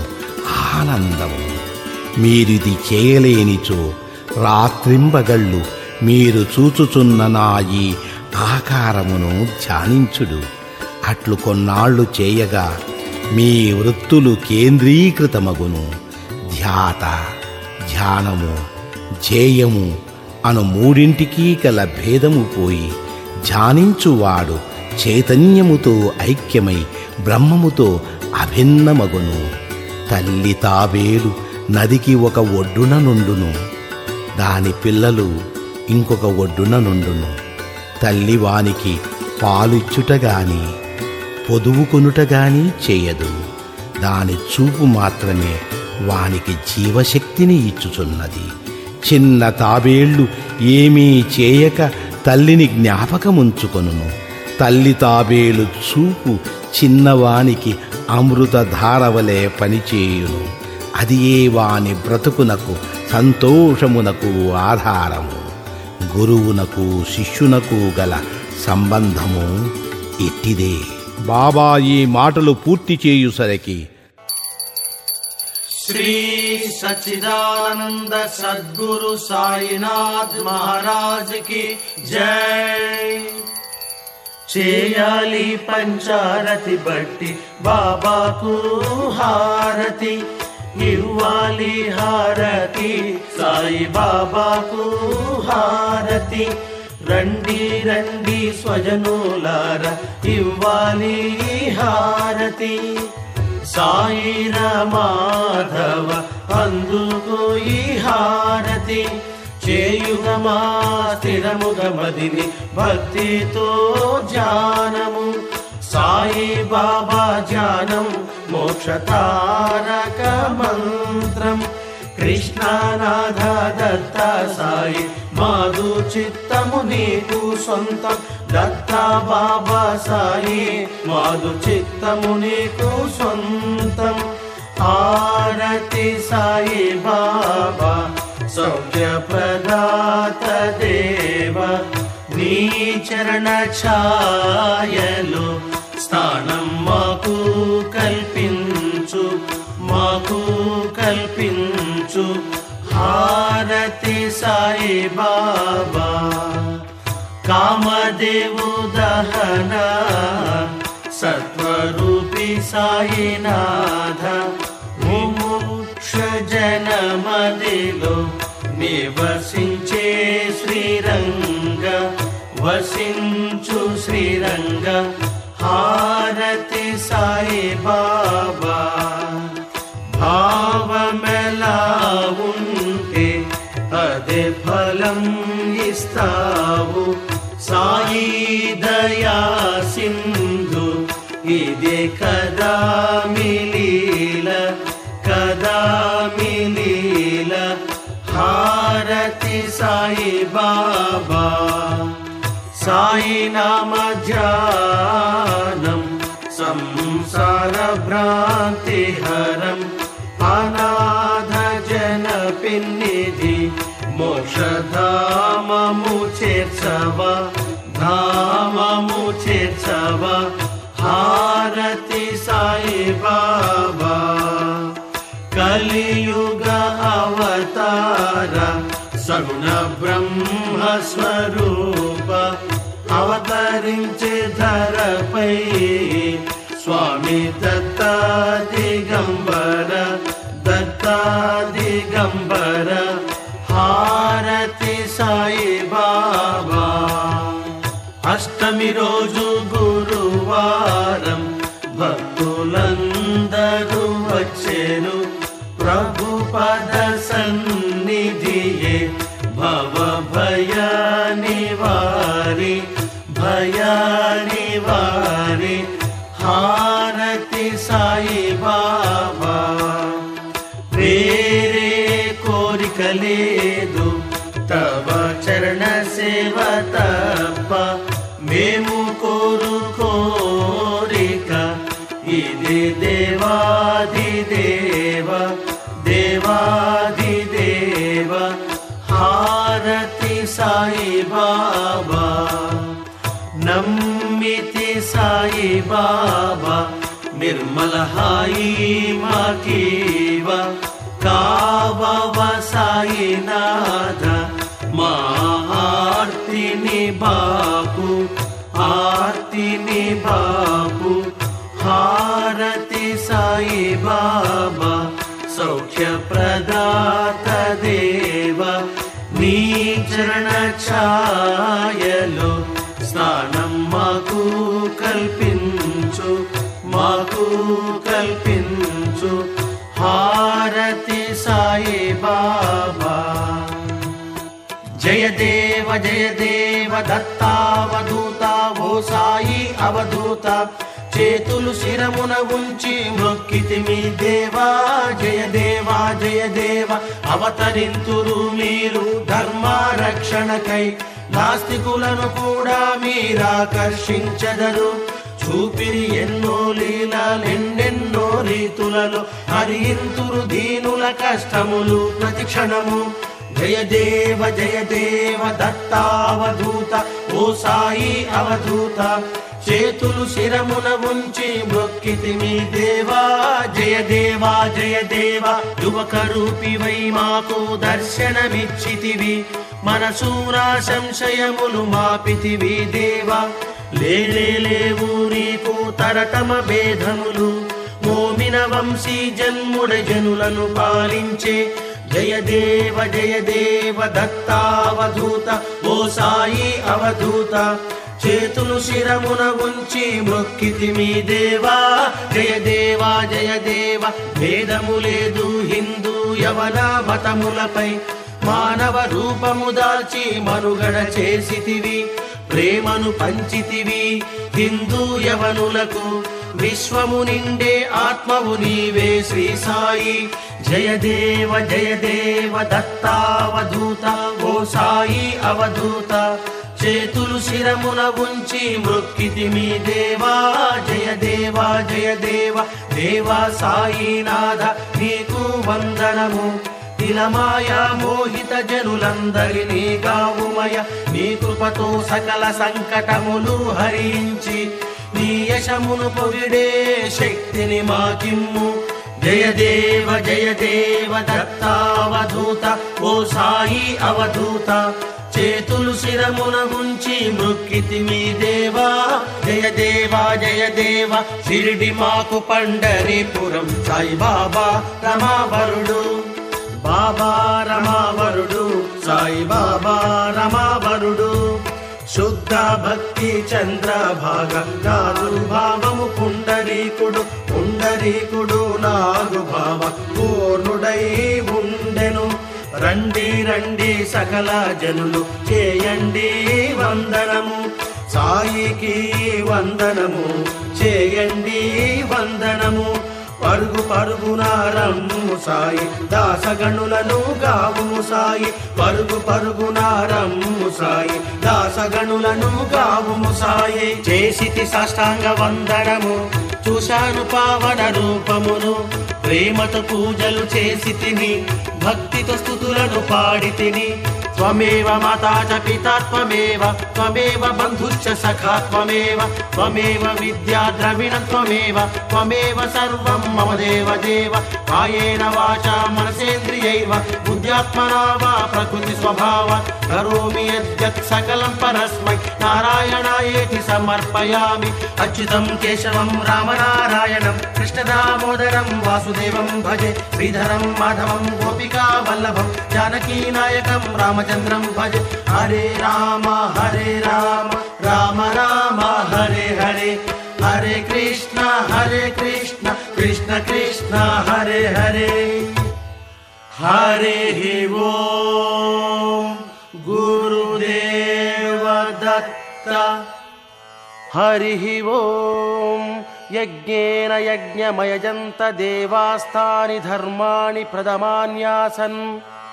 ఆనందము మీరిది చేయలేనిచో రాత్రింబగళ్ళు మీరు చూచుచున్న నా ఈ ఆకారమును ధ్యానించుడు అట్లు కొన్నాళ్ళు చేయగా మీ వృత్తులు కేంద్రీకృతమగును ధ్యాత ధ్యానము ధ్యేయము అను మూడింటికి గల భేదము పోయి ధ్యానించువాడు చైతన్యముతో ఐక్యమై బ్రహ్మముతో అభిన్నమగును తల్లి తాబేలు నదికి ఒక ఒడ్డున నుండును దాని పిల్లలు ఇంకొక ఒడ్డున నుండును తల్లి వానికి పాలిచ్చుట గాని పొదువుకొనుట గాని చేయదు దాని చూపు మాత్రమే వానికి జీవశక్తిని ఇచ్చుచున్నది చిన్న తాబేళ్లు ఏమీ చేయక తల్లిని జ్ఞాపకముంచుకొనును తల్లి తాబేలు చూపు చిన్నవానికి అమృత ధారవలే పనిచేయును అది ఏ వాని బ్రతుకునకు సంతోషమునకు ఆధారము గురువునకు శిష్యునకు గల సంబంధము ఇట్టిదే బాబా ఈ మాటలు పూర్తి చేయుసరికి श्री सच्चिदानंद सद्गुरु साईनाथ महाराज की जय చేయాలి పంచారతి బట్టి బాబాకు హారతి ఇవ్వాలి హారతి సాయి బాబాకు హారతి రండి రండి స్వజనులార ఇవ్వాలి హారతి సాయిర మాధవ అందుకు ఈ హారతి చేయుగమా స్థిరముగ మదిని భక్తితో ధ్యానము సాయి బాబా ధ్యానం మోక్షతారక మంత్రం కృష్ణనాథ దత్త సాయి మాధు చిత్తము నీకు సొంతం దత్త బాబా సాయి మాధు చిత్తము నీకు సొంతం ఆరతి సాయి బాబా సౌఖ్య ప్రదాత దేవ నీ చరణ ఛాయలు స్థానం మాకు కల్పించు మాకు కల్పించు హారతి సాయి బాబా కామదేవు దహన సత్వరూపి సాయినాథ ముముక్ష జనమదిలో నివసించే శ్రీరంగ వసించు శ్రీరంగ హారతి సాయి బాబా భావమెలా ఉంటే అదే ఫలం ఇస్తావు సాయి దయా సింధు ఇదే కదా మిలీల కదా మిలీల హారతి సాయి బాబా సాయి నామ ధ్యానం సంసార భ్రాంతి హరం అనాథ జన పిన్నిధి మోక్షధామము చేర్చవ ధామము చేర్చవ హారతి సాయి బాబా కలియుగ అవతార సగుణ బ్రహ్మ స్వరూప అవతరించే ధరపై స్వామి దత్తా దిగంబర దత్తా దిగంబర హారతి సాయి బాబా అష్టమి రోజు గురువారం భక్తులందరూ వచ్చేను ప్రభు పద సన్నిధియే భవ భయ నివారి భయ నివారి హారతి సాయి బాబా వేరే కోరిక లేదు తవ చరణ సేవ తప్ప మేము కోరు కోరిక ఇది దేవాది దేవ దేవాది దేవ హారతి సాయి బాబా నమ్మితి సాయి బాబా నిర్మల హాయి మాకీవ కావవ సాయినాథ మా ఆర్తిని బాపు ఆర్తిని బాపు హారతి సాయి బాబా సౌఖ్య ప్రదాత దేవ నీ చరణ ఛాయలో స్నానం మాకు కల్పించు మాకు కల్పించు హారతి సాయి బాబా జయ దేవ జయ దేవ దత్తావధూత ఓ సాయి అవధూత చేతులు శిరమున ఉంచి మొక్కితి మీ దేవా జయ దేవా జయ దేవ అవతరింతురు మీరు ధర్మ రక్షణకై నాస్తికులను కూడా మీరాకర్షించదరు చూపిరి ఎన్నో లీలలెన్నెన్నో రీతులలో హరింతురు దీనుల కష్టములు ప్రతి క్షణము జయ దేవ జయ దేవ దత్తావధూత ఓ సాయి అవధూత చేతులు శిరమున ఉంచి మొక్కితి మీ దేవా జయ దేవా జయ దేవ యువక రూపివై మాకు దర్శనమిచ్చితివి మనసూరా సంశయములు మాపితివి దేవా లేలే లేవు నీకు తరతమ భేదములు మోమిన వంశీ జన్ముడ జనులను పాలించే జయ దేవ జయ దేవ దత్తావధూత ఓ సాయి అవధూత చేతులు శిరమున ఉంచి మొక్కితి మీ దేవా జయ దేవా జయ దేవ భేదము లేదు హిందూ యవన మతములపై మానవ రూపము దాల్చి మనుగడ చేసితివి ప్రేమను పంచితివి హిందూ యవనులకు విశ్వము నిండే ఆత్మవు నీవే శ్రీ సాయి జయ దేవ జయ దేవ దత్తావధూత ఓ సాయి అవధూత చేతులు శిరమున ఉంచి మృక్కితి మీ దేవా జయ దేవా జయ దేవ దేవా సాయినాథ నీకు వందనము తిలమాయ మోహిత జనులందరినీ గావుమయ నీ కృపతో సకల సంకటములు హరించి నీ యశమును పొగిడే శక్తిని మాకిమ్ము జయ దేవ జయ దేవ దత్తావధూత ఓ సాయి అవధూత చేతులు శిరమున ఉంచి మృక్కితి మీ దేవా జయ దేవా జయ దేవ షిరిడి మాకు పండరిపురం సాయి బాబా రమావరుడు బాబా రమావరుడు సాయి బాబా రమావరుడు శుద్ధ భక్తి చంద్ర భాగంగారు భావము పుండరీకుడు పుండరీకుడు నాగు భావ పూర్ణుడై ఉండెను రండి రండి సకల జనులు చేయండి వందనము సాయికి వందనము చేయండి వందనము పరుగు పరుగున రమ్ము సాయి దాసగణులను గావుము సాయి పరుగు పరుగున రమ్ము సాయి దాసగణులను గావుము సాయి చేసితి సాష్టాంగ వందనము చూశాను పావన రూపమును ప్రేమతో పూజలు చేసి తిని భక్తితో స్థుతులను పాడి తిని త్వమేవ మాతా చ పితా త్వమేవ త్వమేవ బంధుశ్చ సఖా త్వమేవ త్వమేవ విద్యా ద్రవిణం త్వమేవ త్వమేవ సర్వం మమ దేవ దేవ కాయేన వాచా మనసేంద్రియైవ బుద్ధ్యాత్మనా వా ప్రకృతి స్వభావ కరోమి యద్యత్ సకలం పరస్మై నారాయణాయేతి సమర్పయామి అచ్యుతం కేశవం రామనారాయణం కృష్ణదామోదరం వాసుదేవం భజే శ్రీధరం మాధవం గోపికా వల్లభం జానకీ నాయకం రామచంద్రం భజే హరే రామ హరే రామ రామ రామ హరే హరే హరే కృష్ణ హరే కృష్ణ కృష్ణ కృష్ణ హరే హరే హరే ఓం గురుదేవ దత్త హరి ఓం యజ్ఞేన యజ్ఞమయజంత దేవాస్తాని ధర్మాణి ప్రదమాన్యాసన్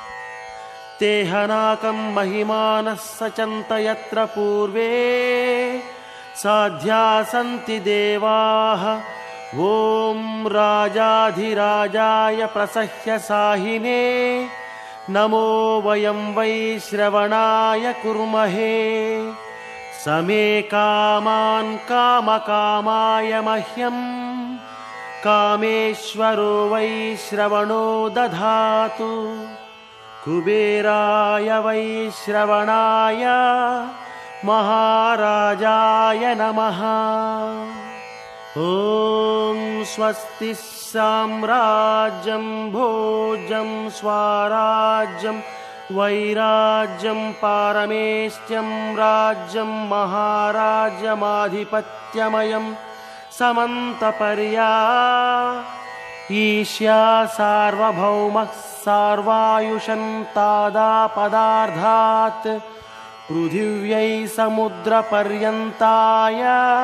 తేహనాకం మహిమానः సచంత యత్ర పూర్వే సాధ్యా సంతి దేవాः ఓం రాజాధిరాజాయ ప్రసహ్య సాహినే నమో వయం వై శ్రవణాయ కుర్మహే సమే కామాన్ కామకామాయ మహ్యం కామేశ్వరో వై శ్రవణో దధాతు కుబేరాయ వై శ్రవణాయ మహారాజాయ నమః ఓం స్వస్తి సామ్రాజ్యం భోజం స్వరాజ్యం వైరాజ్యం పారమేష్ట్యం రాజ్యం మహారాజ్యమాధిపత్యమయం సమంతపర్యా ఈశ్యా సార్వభౌమः సార్వాయుషం తాదా పదార్థాత్ పృథివ్యై సముద్రపర్యంతాయ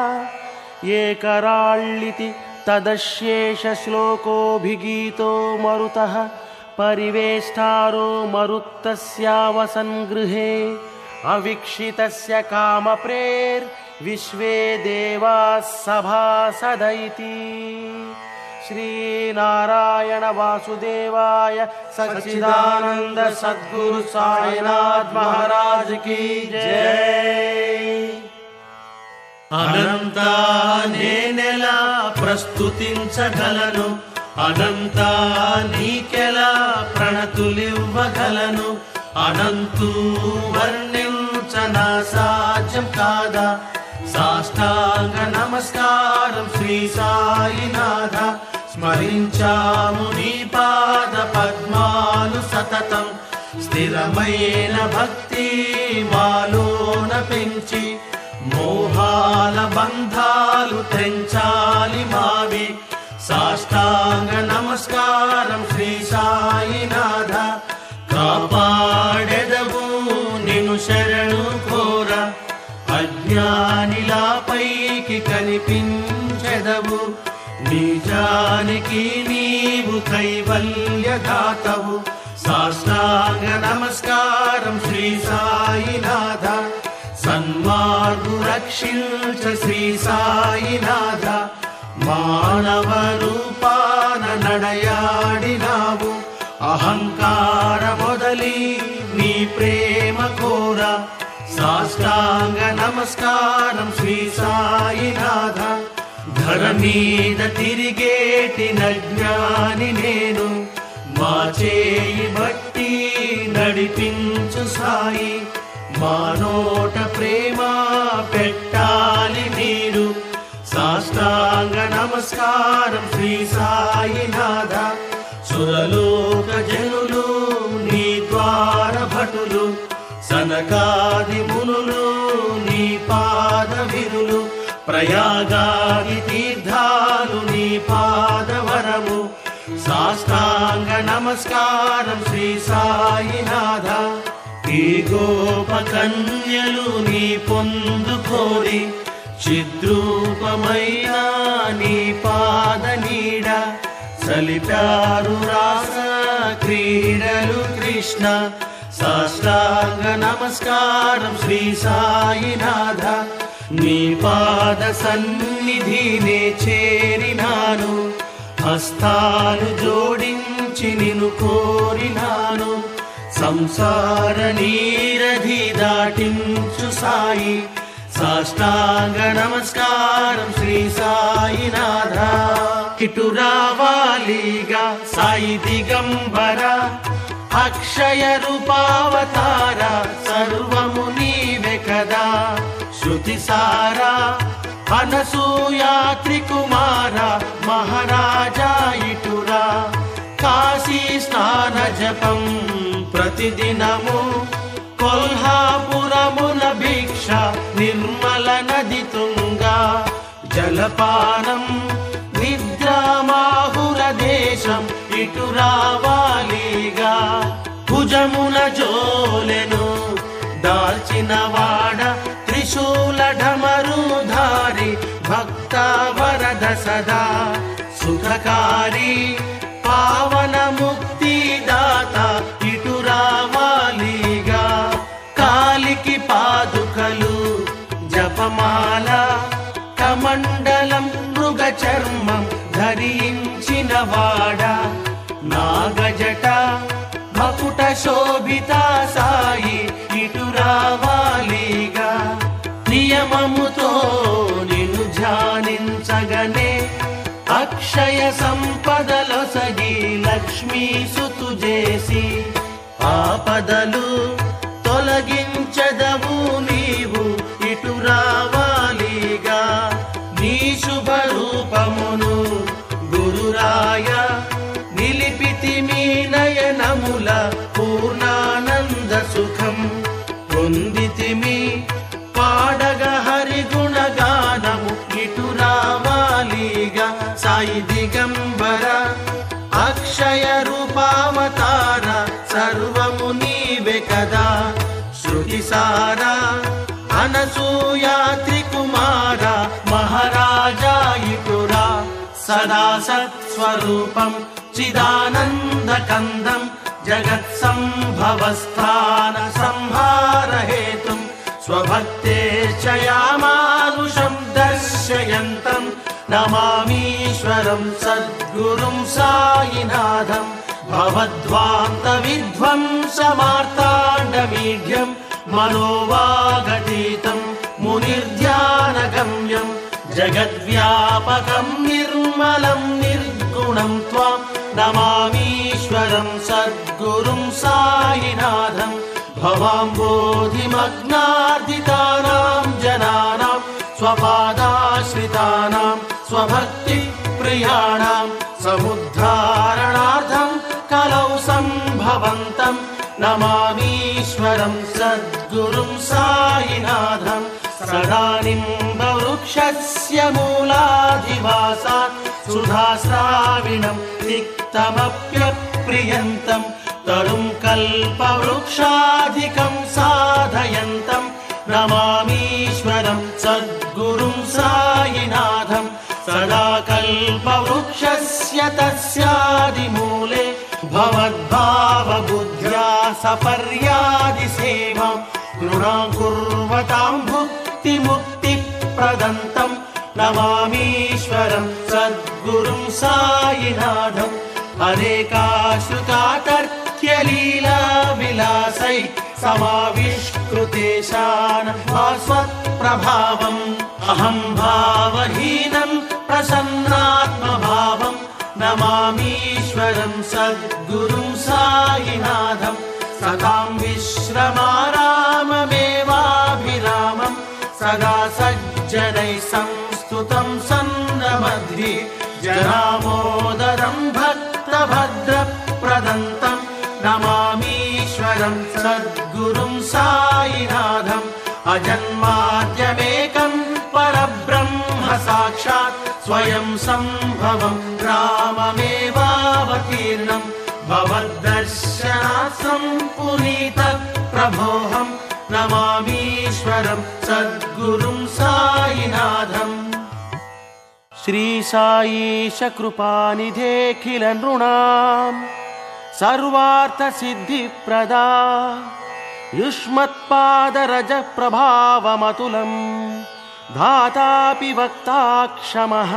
ఏకరాళ్ళితి తదశేష శ్లోకోభిగీతో మరుతః పరివేష్టారో మరుత్తస్యావసన్ గృహే అవిక్షితస్య కామప్రేర్ విశ్వే దేవా సభాసదైతి శ్రీనారాయణ వాసుదేవాయ సచ్చిదానంద సద్గురు సాయినాథ్ మహారాజ్ కీ జై అనంత నేనెలా ప్రస్తుతించగలను అనంత నీకెలా ప్రణతులివ్వగలను అనంతు వర్ణించన సాధ్యం కాదా సాష్టాంగ నమస్కారం శ్రీ సాయినాథ స్మరించాము నీ పాద పద్మాలు సతతం స్థిరమైన భక్తి మాలోన పెంచి మోహాల బంధాలు తెంచాలి మావి సాష్టాంగ నమస్కారం శ్రీ సాయినాథ కాపాడెదవు నిన్ను శరణు కోర అజ్ఞానిలా పైకి కనిపించెదవు నిజానికి నీవు కైవల్యదాతవు సాష్టాంగ నమస్కారం శ్రీ సాయినాథ సన్మార్గు రక్షించ శ్రీ సాయినాథ మానవ రూపాన నడయాడినావు అహంకార మొదలి నీ ప్రేమ కోర సాష్టాంగ నమస్కారం శ్రీ సాయినాథ ధర మీద తిరిగేటి నజ్ఞాని నేను మా చేయి బట్టి నడిపించు సాయి మా నోట ప్రేమ పెట్టాలి మీరు సాష్టాంగ నమస్కారం శ్రీ సాయినాథ సురలోక జనులు నీ ద్వార భటులు సనకాది మునులు నీ పాద విరులు ప్రయాగాది తీర్థాలు నీ పాదవరము సాష్టాంగ నమస్కారం శ్రీ సాయినాథ ఈ గోపకన్యలు నీ పొందుకోరి చిద్రూపమైన నీ పాద నీడ సలిపారు రాస క్రీడలు కృష్ణ సాష్టాంగ నమస్కారం శ్రీ సాయినాథ నీ పాద సన్నిధినే చేరినాను హస్తాలు జోడించి నిన్ను కోరినాను సంసార నీరధి దాటించు సాయి సాష్టాంగ నమస్కారం శ్రీ సాయినాథ ఇటు రావాలిగా సాయి దిగంబర అక్షయ రూపావతార సర్వము నీవే కదా శృతి సారా అనసూయాత్రి కుమార మహారాజా ఇటురా కాశీ స్నాన జపం ప్రతిదినము కొల్హాపురమున భిక్ష నిర్మల నది తుంగా జలపానం నిద్రామాహుర దేశం ఇటు రావాలిగా భుజమున జోలెను దాల్చిన వాడ త్రిశూల ఢమరుధారి భక్త వరద సదా సుఖకారి పావన ముక్తి దాత ఇటు రావాలిగా కాలికి పాదుకలు జపమాల కమండలం మృగ చర్మం ధరించిన వాడ నాగజట మకుట శోభిత సాయి ఇటు రావాలిగా నియమముతో నిన్ను ధ్యానించగనే అక్షయ సంపదలో సగి లక్ష్మీ సుతు చేసి ఆపదలు తొలగించదవు నీవు ఇటు రావాలిగా నీ శుభ రూపమును గురురాయ నిలిపితి మీ నయనముల పూర్ణానంద సుఖం పొందితిమి పాడగ హరి గుణగానము ఇటు రావాలిగా సాయి దిగంబర అక్షయ రూపావతార సర్వము నీవే కదా శృతి సారా అనసూయాత్రి కుమార మహారాజా ఇటురా సదా సత్స్వరూపం చిదానంద కందం జగత్ సంభవస్థాన సంహార హేతుం స్వభక్తే చయామానుషం దర్శయంతం నమామీశ్వరం సద్గురుం సాయినాథం భవద్వాంత విధ్వంసమార్తాండమీఢ్యం మనోవాగతీతం మునిర్ధ్యానగమ్యం జగద్వ్యాపకం నిర్మలం నిర్గుణం త్వాం నమామీశ్వరం సద్గురుం సాయినాథం భవాంబోధిమగ్నార్దితానాం జనానాం స్వపాదాశ్రితానాం స్వభక్తి ప్రియాణాం సముద్ధారణార్థం కలౌ సంభవంతం నమామీశ్వరం సద్గురుం సాయినాథం सदा निम्बवृक्षस्य मूलाधिवासात् सुधास्राविणम् तिक्तमप्यप्रियन्तम् तरुम् कल्पवृक्षाधिकम् साधयन्तम् नमामीश्वरम् सद्गुरुम् सायिनाथम् सदा कल्पवृक्षस्य तस्यादिमूले भवद्भावबुद्ध्या सपर्यादिसेवा नृणाम् कुर्वताम् भुक्तिमुक्तिप्रदन्तम् नमामीश्वरम् सद्गुरुम् सायिनाथम् अनेकाश्रुतातर्क्यलीला विलासै समाविष्कृतेशान् आस्वत्प्रभावम् अहम् भावहीनम् प्रसन्नात्मभावम् नमामीश्वरम् सद्गुरुम् सायिनाथम् सदाम् विश्रमाराममेवाभिरामम् सदा सज्जनैः संस्तुतम् सन्नमध्रि जनामोदरम् भक्तभद्रप्रदन्तम् नमामीश्वरम् सद्गुरुम् सायिनाथम् अजन्माद्यमेकम् परब्रह्म साक्षात् स्वयं सम्भवम् राममेवावतीर्णम् भवद्दर्शनात् सम्पुनीत प्रभोऽहम् नमामीश्वरम् सद्गुरुम् सायिनाथम् श्रीसायीश कृपानिधेऽखिल नृणाम् सर्वार्थसिद्धिप्रदा युष्मत्पादरजः प्रभावमतुलम् धातापि वक्ता क्षमः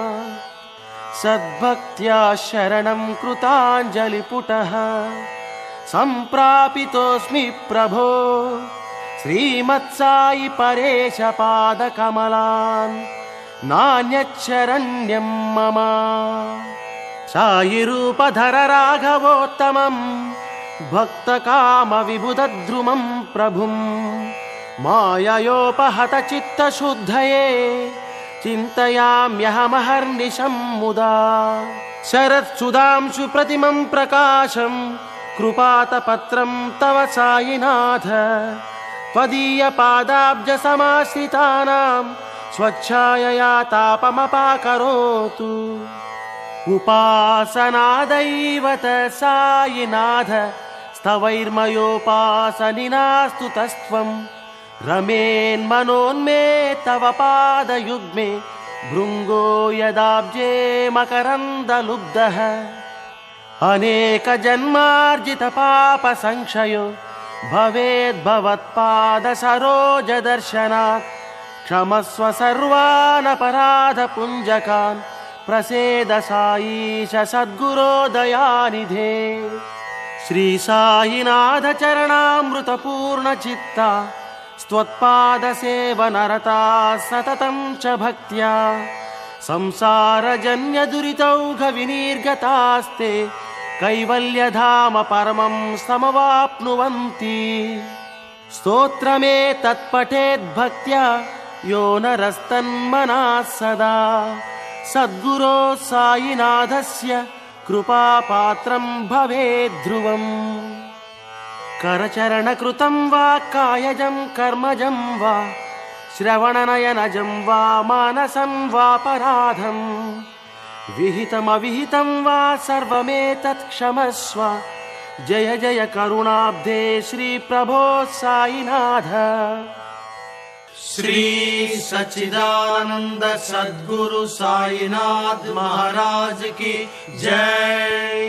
सद्भक्त्या शरणम् कृताञ्जलिपुटः सम्प्रापितोऽस्मि प्रभो श्रीमत्सायि परेश पादकमलान् नान्यच्छरण्यम् मम सायिरूपधर राघवोत्तमम् भक्तकामविबुधद्रुमम् प्रभुम् माययोपहत चित्तशुद्धये चिन्तयाम्यहमहर्निशम् मुदा शरत्सुधांशु प्रतिमम् प्रकाशम् कृपातपत्रम् तव सायिनाथ त्वदीयपादाब्जसमाश्रितानाम् स्वच्छायया तापमपाकरोतु उपासनादैवत सायिनाथ स्तवैर्मयोपासनिनास्तु तस्त्वम् रमेन्मनोन्मे तव पादयुग्मे भृङ्गो यदाब्जे मकरन्दलुब्धः अनेकजन्मार्जितपापसंक्षयो भवेद्भवत्पादसरोजदर्शनात् क्षमस्व सर्वानपराधपुञ्जकान् प्रसेद साईश सद्गुरो दयानिधे श्रीसायिनाथ चरणामृतपूर्णचित्ता स्त्वत्पादसेवनरता सततं च भक्त्या संसारजन्यदुरितौघविनिर्गतास्ते कैवल्यधाम परमं समवाप्नुवन्ति स्तोत्रमे तत्पठेद्भक्त्या यो नरस्तन्मनः सदा सद्गुरो सायिनाथस्य कृपापात्रं भवेद्ध्रुवम् करचरणकृतं वा कायजं कर्मजं वा श्रवणनयनजं वा मानसं वापराधम् विहितमविहितं वा सर्वमेतत् क्षमस्व जय जय करुणाब्धे श्रीप्रभो साईनाथ श्री सच्चिदानंद सद्गुरु साईनाथ महाराज की जय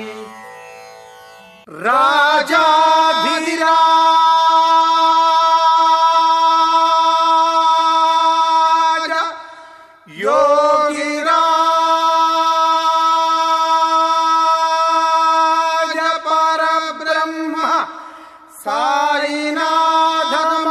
राजाधिराज योगिराज परब्रह्म साईनाथ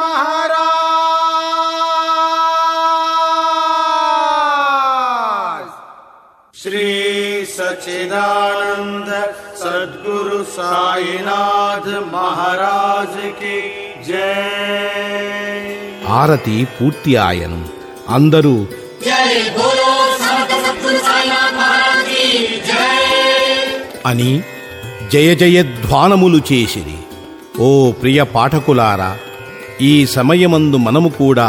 महाराज श्री सच्चिदानंद सद्गुरु साईनाथ महाराज की जय ఆరతి పూర్తి ఆయను అందరూ అని జయ జయధ్వానములు చేసిరి ఓ ప్రియ పాఠకులారా ఈ సమయమందు మనము కూడా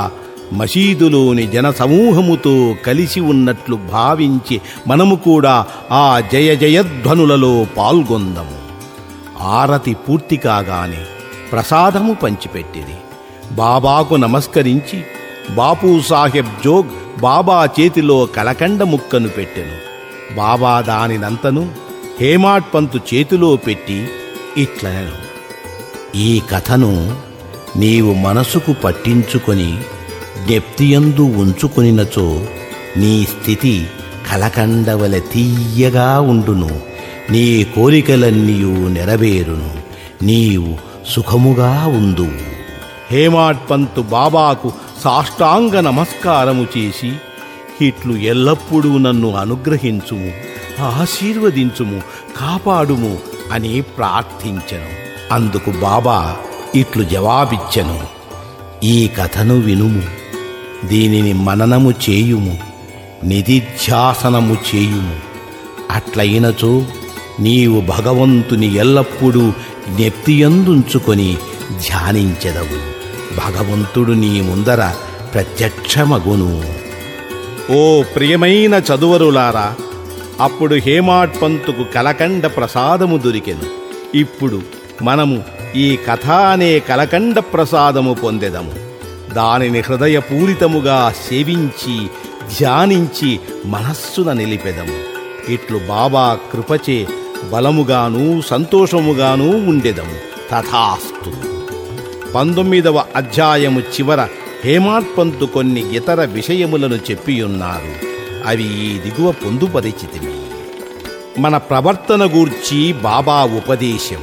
మసీదులోని జన సమూహముతో కలిసి ఉన్నట్లు భావించి మనము కూడా ఆ జయ జయధ్వనులలో పాల్గొందము ఆరతి పూర్తి కాగానే ప్రసాదము పంచిపెట్టిరి బాబాకు నమస్కరించి బాపు సాహెబ్ జోగ్ బాబా చేతిలో కలకండ ముక్కను పెట్టెను బాబా దానినంతను హేమాడ్ పంతు చేతిలో పెట్టి ఇట్లనను ఈ కథను నీవు మనసుకు పట్టించుకొని జ్ఞప్తియందు ఉంచుకొనినచో నీ స్థితి కలకండవల తీయగా ఉండును నీ కోరికలన్నీయు నెరవేరును నీవు సుఖముగా ఉందు హేమాడ్ పంతు బాబాకు సాష్టాంగ నమస్కారము చేసి ఇట్లు ఎల్లప్పుడూ నన్ను అనుగ్రహించుము ఆశీర్వదించుము కాపాడుము అని ప్రార్థించెను అందుకు బాబా ఇట్లు జవాబిచ్చెను ఈ కథను వినుము దీనిని మననము చేయుము నిధిధ్యాసనము చేయుము అట్లయినచో నీవు భగవంతుని ఎల్లప్పుడూ జ్ఞప్తియందుంచుకొని ధ్యానించెదవు భగవంతుడు నీ ముందర ప్రత్యక్షమగును ఓ ప్రియమైన చదువరులారా అప్పుడు హేమాడ్ పంతుకు కలకండ ప్రసాదము దొరికెను ఇప్పుడు మనము ఈ కథ అనే కలకండ ప్రసాదము పొందెదము దానిని హృదయపూరితముగా సేవించి ధ్యానించి మనస్సున నిలిపెదము ఇట్లు బాబా కృపచే బలముగాను సంతోషముగాను ఉండెదము తథాస్తు పంతొమ్మిదవ అధ్యాయము చివర హేమాడ్ పంతు కొన్ని ఇతర విషయములను చెప్పియున్నారు అవి ఈ దిగువ పొందుపరిచితివి మన ప్రవర్తన గూర్చి బాబా ఉపదేశం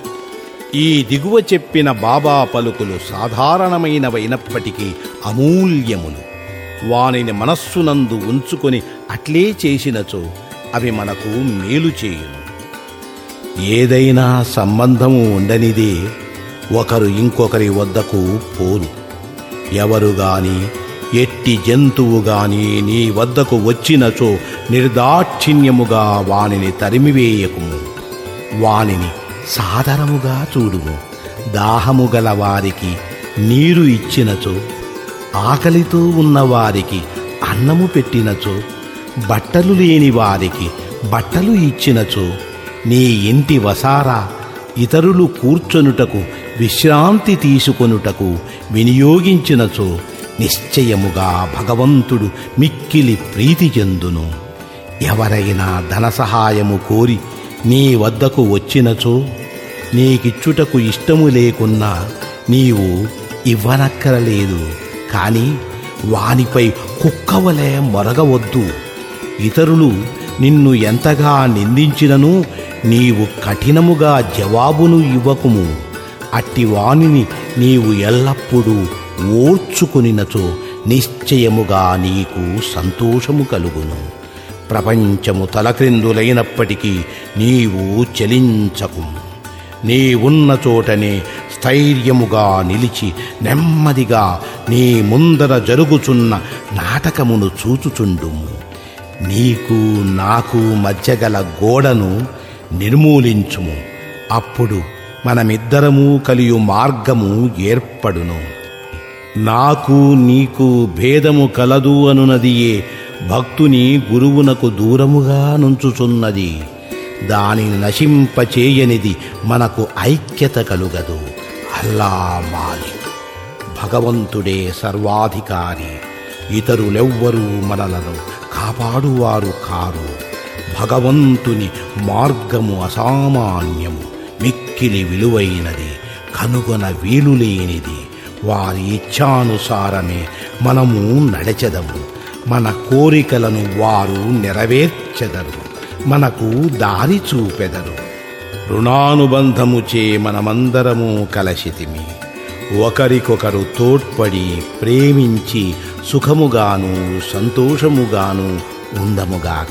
ఈ దిగువ చెప్పిన బాబా పలుకులు సాధారణమైనవైనప్పటికీ అమూల్యములు వానిని మనస్సునందు ఉంచుకొని అట్లే చేసినచో అవి మనకు మేలు చేయును ఏదైనా సంబంధము ఉండనిదే ఒకరు ఇంకొకరి వద్దకు పోరు ఎవరు గాని ఎట్టి జంతువు గాని నీ వద్దకు వచ్చినచో నిర్దాక్షిణ్యముగా వానిని తరిమివేయకుము వానిని సాదరముగా చూడుము దాహము గల వారికి నీరు ఇచ్చినచో ఆకలితో ఉన్నవారికి అన్నము పెట్టినచో బట్టలు లేని వారికి బట్టలు ఇచ్చినచో నీ ఇంటి వసారా ఇతరులు కూర్చొనుటకు విశ్రాంతి తీసుకొనుటకు వినియోగించినచో నిశ్చయముగా భగవంతుడు మిక్కిలి ప్రీతి చెందును ఎవరైనా ధన సహాయము కోరి నీ వద్దకు వచ్చినచో నీకిచ్చుటకు ఇష్టము లేకున్నా నీవు ఇవ్వనక్కరలేదు కాని వానిపై కుక్కవలే మొరగవద్దు ఇతరులు నిన్ను ఎంతగా నిందించినను నీవు కఠినముగా జవాబును ఇవ్వకుము అట్టి వానిని నీవు ఎల్లప్పుడూ ఓర్చుకునినచో నిశ్చయముగా నీకు సంతోషము కలుగును ప్రపంచము తలక్రిందులైనప్పటికీ నీవు చలించకుము నీ ఉన్న చోటనే స్థైర్యముగా నిలిచి నెమ్మదిగా నీ ముందర జరుగుచున్న నాటకమును చూచుచుండుము నీకు నాకు మధ్య గల గోడను నిర్మూలించుము అప్పుడు మనమిద్దరము కలియు మార్గము ఏర్పడును నాకు నీకు భేదము కలదు అనునదియే భక్తుని గురువునకు దూరముగా నుంచుచున్నది దానిని నశింపచేయనిది మనకు ఐక్యత కలుగదు అల్లా మాలిక్ భగవంతుడే సర్వాధికారి ఇతరులెవ్వరూ మనలను కాపాడువారు కారు భగవంతుని మార్గము అసామాన్యము మిక్కిలి విలువైనది కనుగొన వీలులేనిది వారి ఇచ్ఛానుసారమే మనము నడచెదము మన కోరికలను వారు నెరవేర్చెదరు మనకు దారి చూపెదరు రుణానుబంధముచే మనమందరము కలశితిమి ఒకరికొకరు తోడ్పడి ప్రేమించి సుఖముగాను సంతోషముగాను ఉందముగాక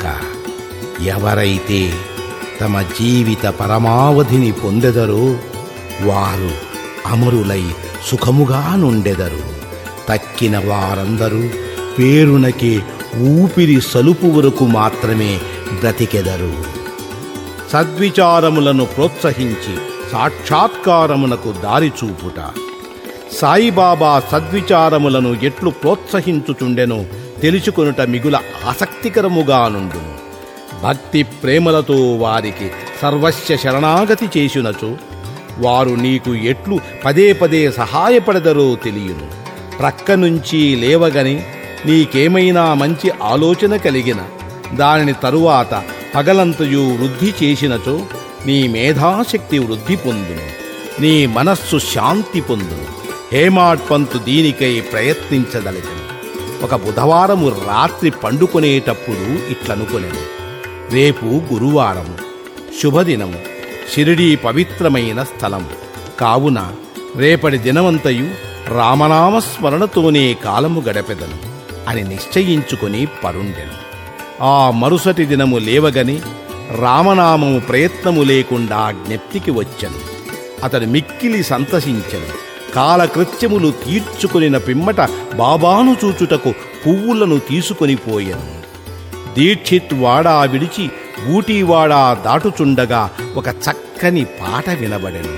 ఎవరైతే తమ జీవిత పరమావధిని పొందెదరో వారు అమరులై సుఖముగా నుండెదరు తక్కిన వారందరూ పేరునకే ఊపిరి సలుపు వరకు మాత్రమే బ్రతికెదరు సద్విచారములను ప్రోత్సహించి సాక్షాత్కారమునకు దారి చూపుట సాయిబాబా సద్విచారములను ఎట్లు ప్రోత్సహించుచుండెనో తెలుసుకొనుట మిగుల ఆసక్తికరముగా నుండును భక్తి ప్రేమలతో వారికి సర్వస్య శరణాగతి చేసినచో వారు నీకు ఎట్లు పదే పదే సహాయపడదరో తెలియను ప్రక్క నుంచి లేవగని నీకేమైనా మంచి ఆలోచన కలిగిన దానిని తరువాత పగలంతయు వృద్ధి చేసినచో నీ మేధాశక్తి వృద్ధి పొందును నీ మనస్సు శాంతి పొందును హేమాడ్ పంతు దీనికై ప్రయత్నించదలచను ఒక బుధవారము రాత్రి పండుకొనేటప్పుడు ఇట్లనుకొనెను రేపు గురువారము శుభదినము షిరిడీ పవిత్రమైన స్థలము కావున రేపటి దినమంతయు రామనామస్మరణతోనే కాలము గడపెదను అని నిశ్చయించుకొని పరుండెను ఆ మరుసటి దినము లేవగని రామనామము ప్రయత్నము లేకుండా జ్ఞప్తికి వచ్చెను అతడు మిక్కిలి సంతసించెను కాలకృత్యములు తీర్చుకొనిన పిమ్మట బాబాను చూచుటకు పువ్వులను తీసుకొని పోయెను దీక్షిత్ వాడా విడిచి ఊటీవాడా దాటుచుండగా ఒక చక్కని పాట వినబడెను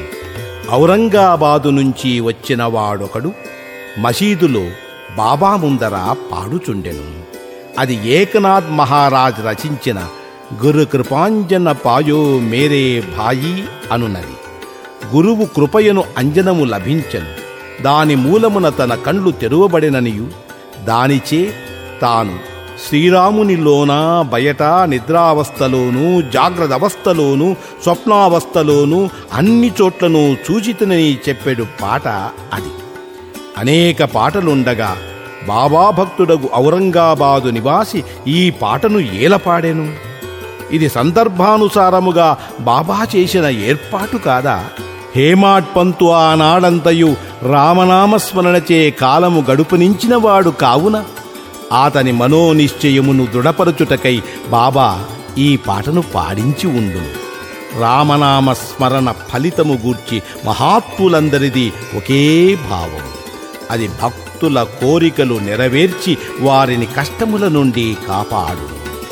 ఔరంగాబాదు నుంచి వచ్చిన వాడొకడు మసీదులో బాబా ముందర పాడుచుండెను అది ఏకనాథ్ మహారాజ్ రచించిన గురు కృపాంజన పాయో మేరే భాయి అనునది గురువు కృపయను అంజనము లభించను దాని మూలమున తన కండ్లు తెరువబడిననియు దానిచే తాను శ్రీరామునిలోన బయట నిద్రావస్థలోనూ జాగ్రత్త అవస్థలోనూ స్వప్నావస్థలోనూ అన్ని చోట్లను చూచితనని చెప్పెడు పాట అది అనేక పాటలుండగా బాబా భక్తుడగు ఔరంగాబాదు నివాసి ఈ పాటను ఏలపాడెను ఇది సందర్భానుసారముగా బాబా చేసిన ఏర్పాటు కాదా హేమాడ్ పంతు ఆనాడంతయు రామనామస్మరణచే కాలము గడుపునించినవాడు కావున అతని మనోనిశ్చయమును దృఢపరచుటకై బాబా ఈ పాటను పాడించి ఉండును రామనామ స్మరణ ఫలితము గూర్చి మహాత్ములందరిది ఒకే భావం అది భక్తుల కోరికలు నెరవేర్చి వారిని కష్టముల నుండి కాపాడు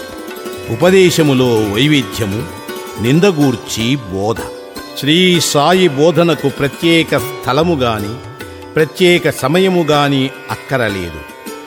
ఉపదేశములో వైవిధ్యము నిందగూర్చి బోధ శ్రీ సాయి బోధనకు ప్రత్యేక స్థలము గాని ప్రత్యేక సమయము గాని అక్కరలేదు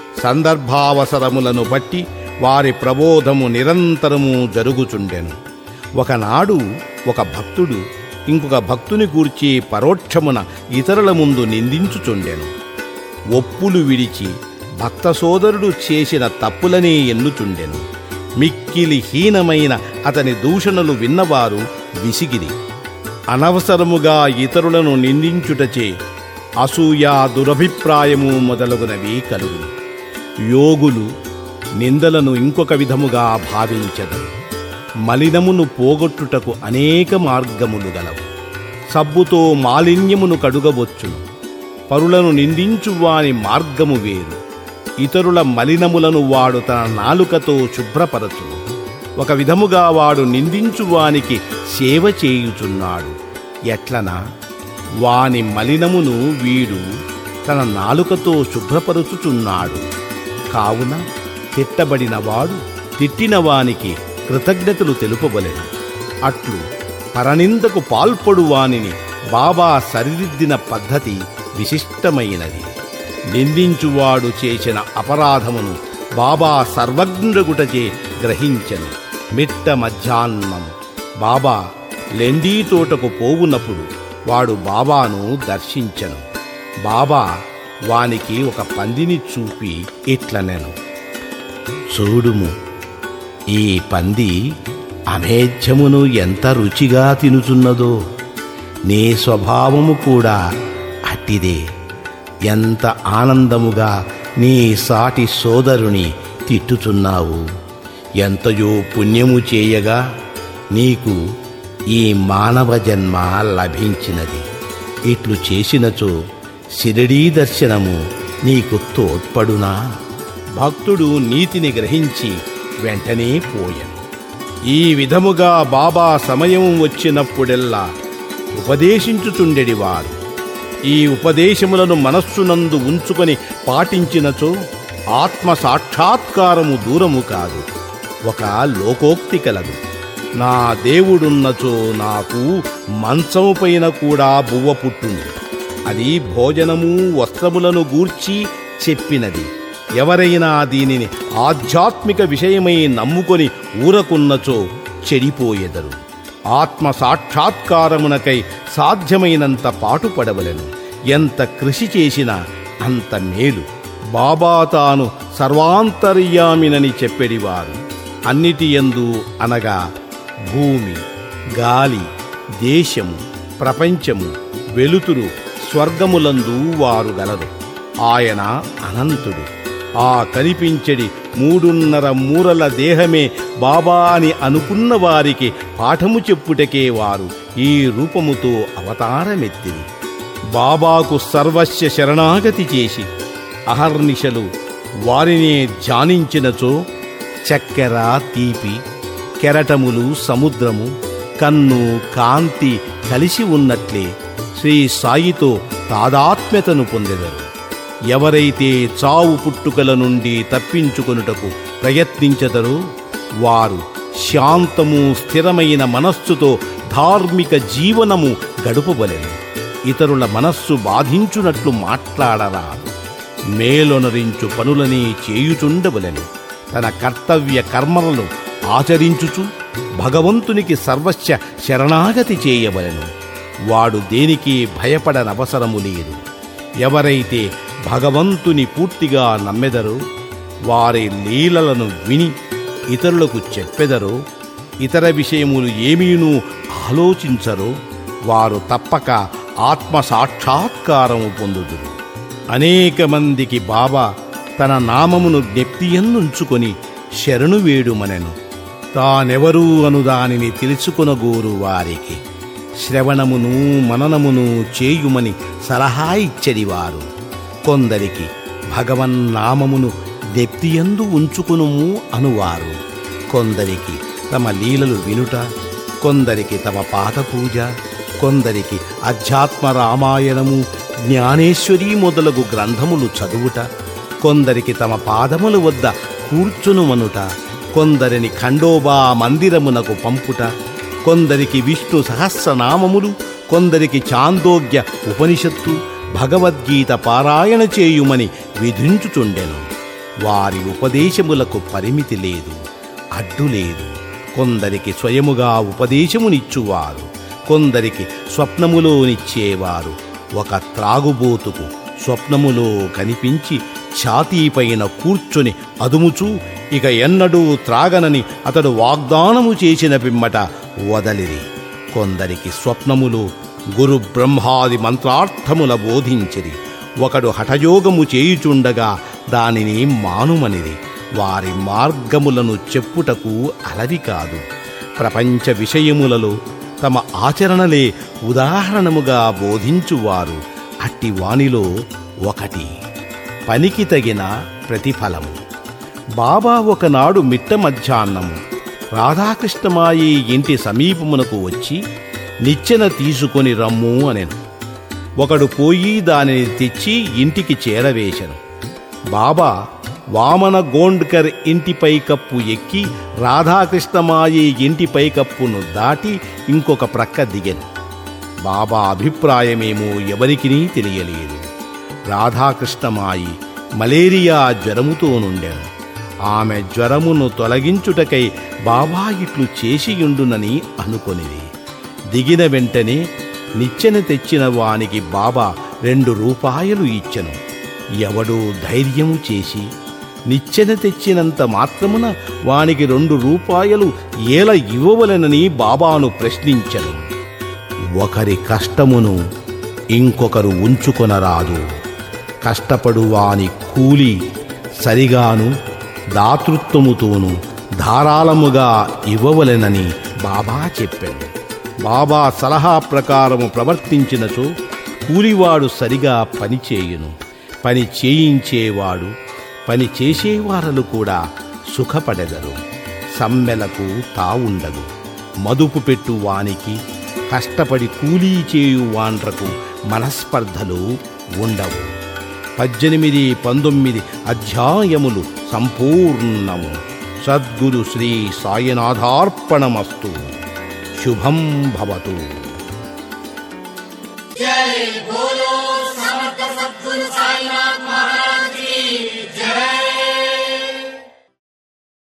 సందర్భావసరములను బట్టి వారి ప్రబోధము నిరంతరము జరుగుచుండెను ఒకనాడు ఒక భక్తుడు ఇంకొక భక్తుని గూర్చి పరోక్షమున ఇతరుల ముందు నిందించుచుండెను ఒప్పులు విడిచి భక్త సోదరుడు చేసిన తప్పులనే ఎన్నుచుండెను మిక్కిలి హీనమైన అతని దూషణలు విన్నవారు విసిగిరి అనవసరముగా ఇతరులను నిందించుటచే అసూయ దురభిప్రాయము మొదలగునవి కలుగును యోగులు నిందలను ఇంకొక విధముగా భావించదు మలినమును పోగొట్టుటకు అనేక మార్గములు గలవు సబ్బుతో మాలిన్యమును కడుగవచ్చును పరులను నిందించు వాని మార్గము వేరు ఇతరుల మలినములను వాడు తన నాలుకతో శుభ్రపరచును ఒక విధముగా వాడు నిందించువానికి సేవ చేయుచున్నాడు ఎట్లనా వాని మలినమును వీడు తన నాలుకతో శుభ్రపరుచుచున్నాడు కావున తిట్టబడిన వాడు తిట్టిన వానికి కృతజ్ఞతలు తెలుపబలెను అట్లు పరనిందకు పాల్పడు వానిని బాబా సరిదిద్దిన పద్ధతి విశిష్టమైనది నిందించువాడు చేసిన అపరాధమును బాబా సర్వజ్ఞుడగుటచే గ్రహించెను మిట్ట మధ్యాహ్నం బాబా లెండీ తోటకు పోవునప్పుడు వాడు బాబాను దర్శించెను బాబా వానికి ఒక పందిని చూపి ఇట్లనెను చూడుము ఈ పంది అమేధ్యమును ఎంత రుచిగా తినుచున్నదో నీ స్వభావము కూడా అట్టిదే ఎంత ఆనందముగా నీ సాటి సోదరుని తిట్టుచున్నావు ఎంతయో పుణ్యము చేయగా నీకు ఈ మానవ జన్మ లభించినది ఇట్లు చేసినచో శిరడీ దర్శనము నీకు తోడ్పడునా భక్తుడు నీతిని గ్రహించి వెంటనే పోయెను ఈ విధముగా బాబా సమయం వచ్చినప్పుడెల్లా ఉపదేశించుచుండెడివారు ఈ ఉపదేశములను మనస్సునందు ఉంచుకొని పాటించినచో ఆత్మ సాక్షాత్కారము దూరము కాదు ఒక లోకోక్తి కలదు నా దేవుడున్నచో నాకు మంచము పైన కూడా బువ్వ పుట్టును అది భోజనము వస్త్రములను గూర్చి చెప్పినది ఎవరైనా దీనిని ఆధ్యాత్మిక విషయమై నమ్ముకొని ఊరకున్నచో చెడిపోయెదరు ఆత్మ సాక్షాత్కారమునకై సాధ్యమైనంత పాటుపడవలెను ఎంత కృషి చేసినా అంత మేలు బాబా తాను సర్వాంతర్యామినని చెప్పెడివారు అన్నిటి యందు అనగా భూమి గాలి దేశము ప్రపంచము వెలుతురు స్వర్గములందు వారు గలరు ఆయన అనంతుడు ఆ కనిపించడి మూడున్నర మూరల దేహమే బాబా అని అనుకున్న వారికి పాఠము చెప్పుటకే వారు ఈ రూపముతో అవతారమెత్తిరి బాబాకు సర్వస్య శరణాగతి చేసి అహర్నిశలు వారినే ధ్యానించినచో చక్కెర తీపి కెరటములు సముద్రము కన్ను కాంతి కలిసి ఉన్నట్లే శ్రీ సాయితో తాదాత్మ్యతను పొందెదరు ఎవరైతే చావు పుట్టుకల నుండి తప్పించుకొనుటకు ప్రయత్నించెదరో వారు శాంతము స్థిరమైన మనస్సుతో ధార్మిక జీవనము గడుపబలెను ఇతరుల మనస్సు బాధించునట్లు మాట్లాడరాదు మేలొనరించు పనులనే చేయుచుండవలెను తన కర్తవ్య కర్మలను ఆచరించుచు భగవంతునికి సర్వస్య శరణాగతి చేయవలెను వాడు దేనికి భయపడనవసరము లేదు ఎవరైతే భగవంతుని పూర్తిగా నమ్మెదరో వారి లీలలను విని ఇతరులకు చెప్పెదరో ఇతర విషయములు ఏమీనూ ఆలోచించరో వారు తప్పక ఆత్మ సాక్షాత్కారము పొందుదురు అనేక మందికి బాబా తన నామమును జ్ఞప్తియందుంచుకొని శరణు వేడుమనెను తానెవరూ అను దానిని తెలుసుకొనగోరు వారికి శ్రవణమును మననమును చేయుమని సలహా ఇచ్చడివారు కొందరికి భగవన్నామమును దెప్తియందు ఉంచుకునుము అనువారు కొందరికి తమ లీలలు వినుట కొందరికి తమ పాద పూజ కొందరికి అధ్యాత్మ రామాయణము జ్ఞానేశ్వరి మొదలగు గ్రంథములు చదువుట కొందరికి తమ పాదముల వద్ద కూర్చునుమనుట కొందరిని ఖండోబా మందిరమునకు పంపుట కొందరికి విష్ణు సహస్రనామములు కొందరికి చాందోగ్య ఉపనిషత్తు భగవద్గీత పారాయణ చేయుమని విధించుచుండెను వారి ఉపదేశములకు పరిమితి లేదు అడ్డు లేదు కొందరికి స్వయముగా ఉపదేశమునిచ్చువారు కొందరికి స్వప్నములోనిచ్చేవారు ఒక త్రాగుబోతుకు స్వప్నములో కనిపించి ఛాతీపైన కూర్చొని అదుముచూ ఇక ఎన్నడూ త్రాగనని అతడు వాగ్దానము చేసిన పిమ్మట వదలిరి కొందరికి స్వప్నములు గురు బ్రహ్మాది మంత్రార్థముల బోధించిరి ఒకడు హఠయోగము చేయుచుండగా దానిని మానుమనిది వారి మార్గములను చెప్పుటకు అలవి కాదు ప్రపంచ విషయములలో తమ ఆచరణలే ఉదాహరణముగా బోధించువారు అట్టి వానిలో ఒకటి పనికి తగిన ప్రతిఫలము బాబా ఒకనాడు మిట్ట మధ్యాహ్నము రాధాకృష్ణమాయి ఇంటి సమీపమునకు వచ్చి నిచ్చెన తీసుకొని రమ్ము అనెను ఒకడు పోయి దానిని తెచ్చి ఇంటికి చేరవేశను బాబా వామన గోండ్కర్ ఇంటిపై కప్పు ఎక్కి రాధాకృష్ణమాయి ఇంటిపై కప్పును దాటి ఇంకొక ప్రక్క దిగెను బాబా అభిప్రాయమేమో ఎవరికినీ తెలియలేదు రాధాకృష్ణమాయి మలేరియా జ్వరముతో నుండెను ఆమె జ్వరమును తొలగించుటకై బాబా ఇట్లు చేసియుండునని అనుకొనిది దిగిన వెంటనే నిచ్చెన తెచ్చిన వానికి బాబా రెండు రూపాయలు ఇచ్చెను ఎవడో ధైర్యము చేసి నిచ్చెన తెచ్చినంత మాత్రమున వానికి రెండు రూపాయలు ఏల ఇవ్వవలెనని బాబాను ప్రశ్నించను ఒకరి కష్టమును ఇంకొకరు ఉంచుకొనరాదు కష్టపడు వాని కూలి సరిగాను దాతృత్వముతోనూ ధారాళముగా ఇవ్వవలెనని బాబా చెప్పాను బాబా సలహా ప్రకారము ప్రవర్తించినచో కూలివాడు సరిగా పని చేయును పని చేయించేవాడు పని చేసేవారలు కూడా సుఖపడెదరు సమ్మెలకు తావుండదు మదుపు పెట్టు వానికి కష్టపడి కూలీ చేయు వాండ్రకు మనస్పర్ధలు ఉండవు పద్దెనిమిది పంతొమ్మిది అధ్యాయములు సంపూర్ణము సద్గురు శ్రీ సాయినాథార్పణమస్తు శుభం భవతు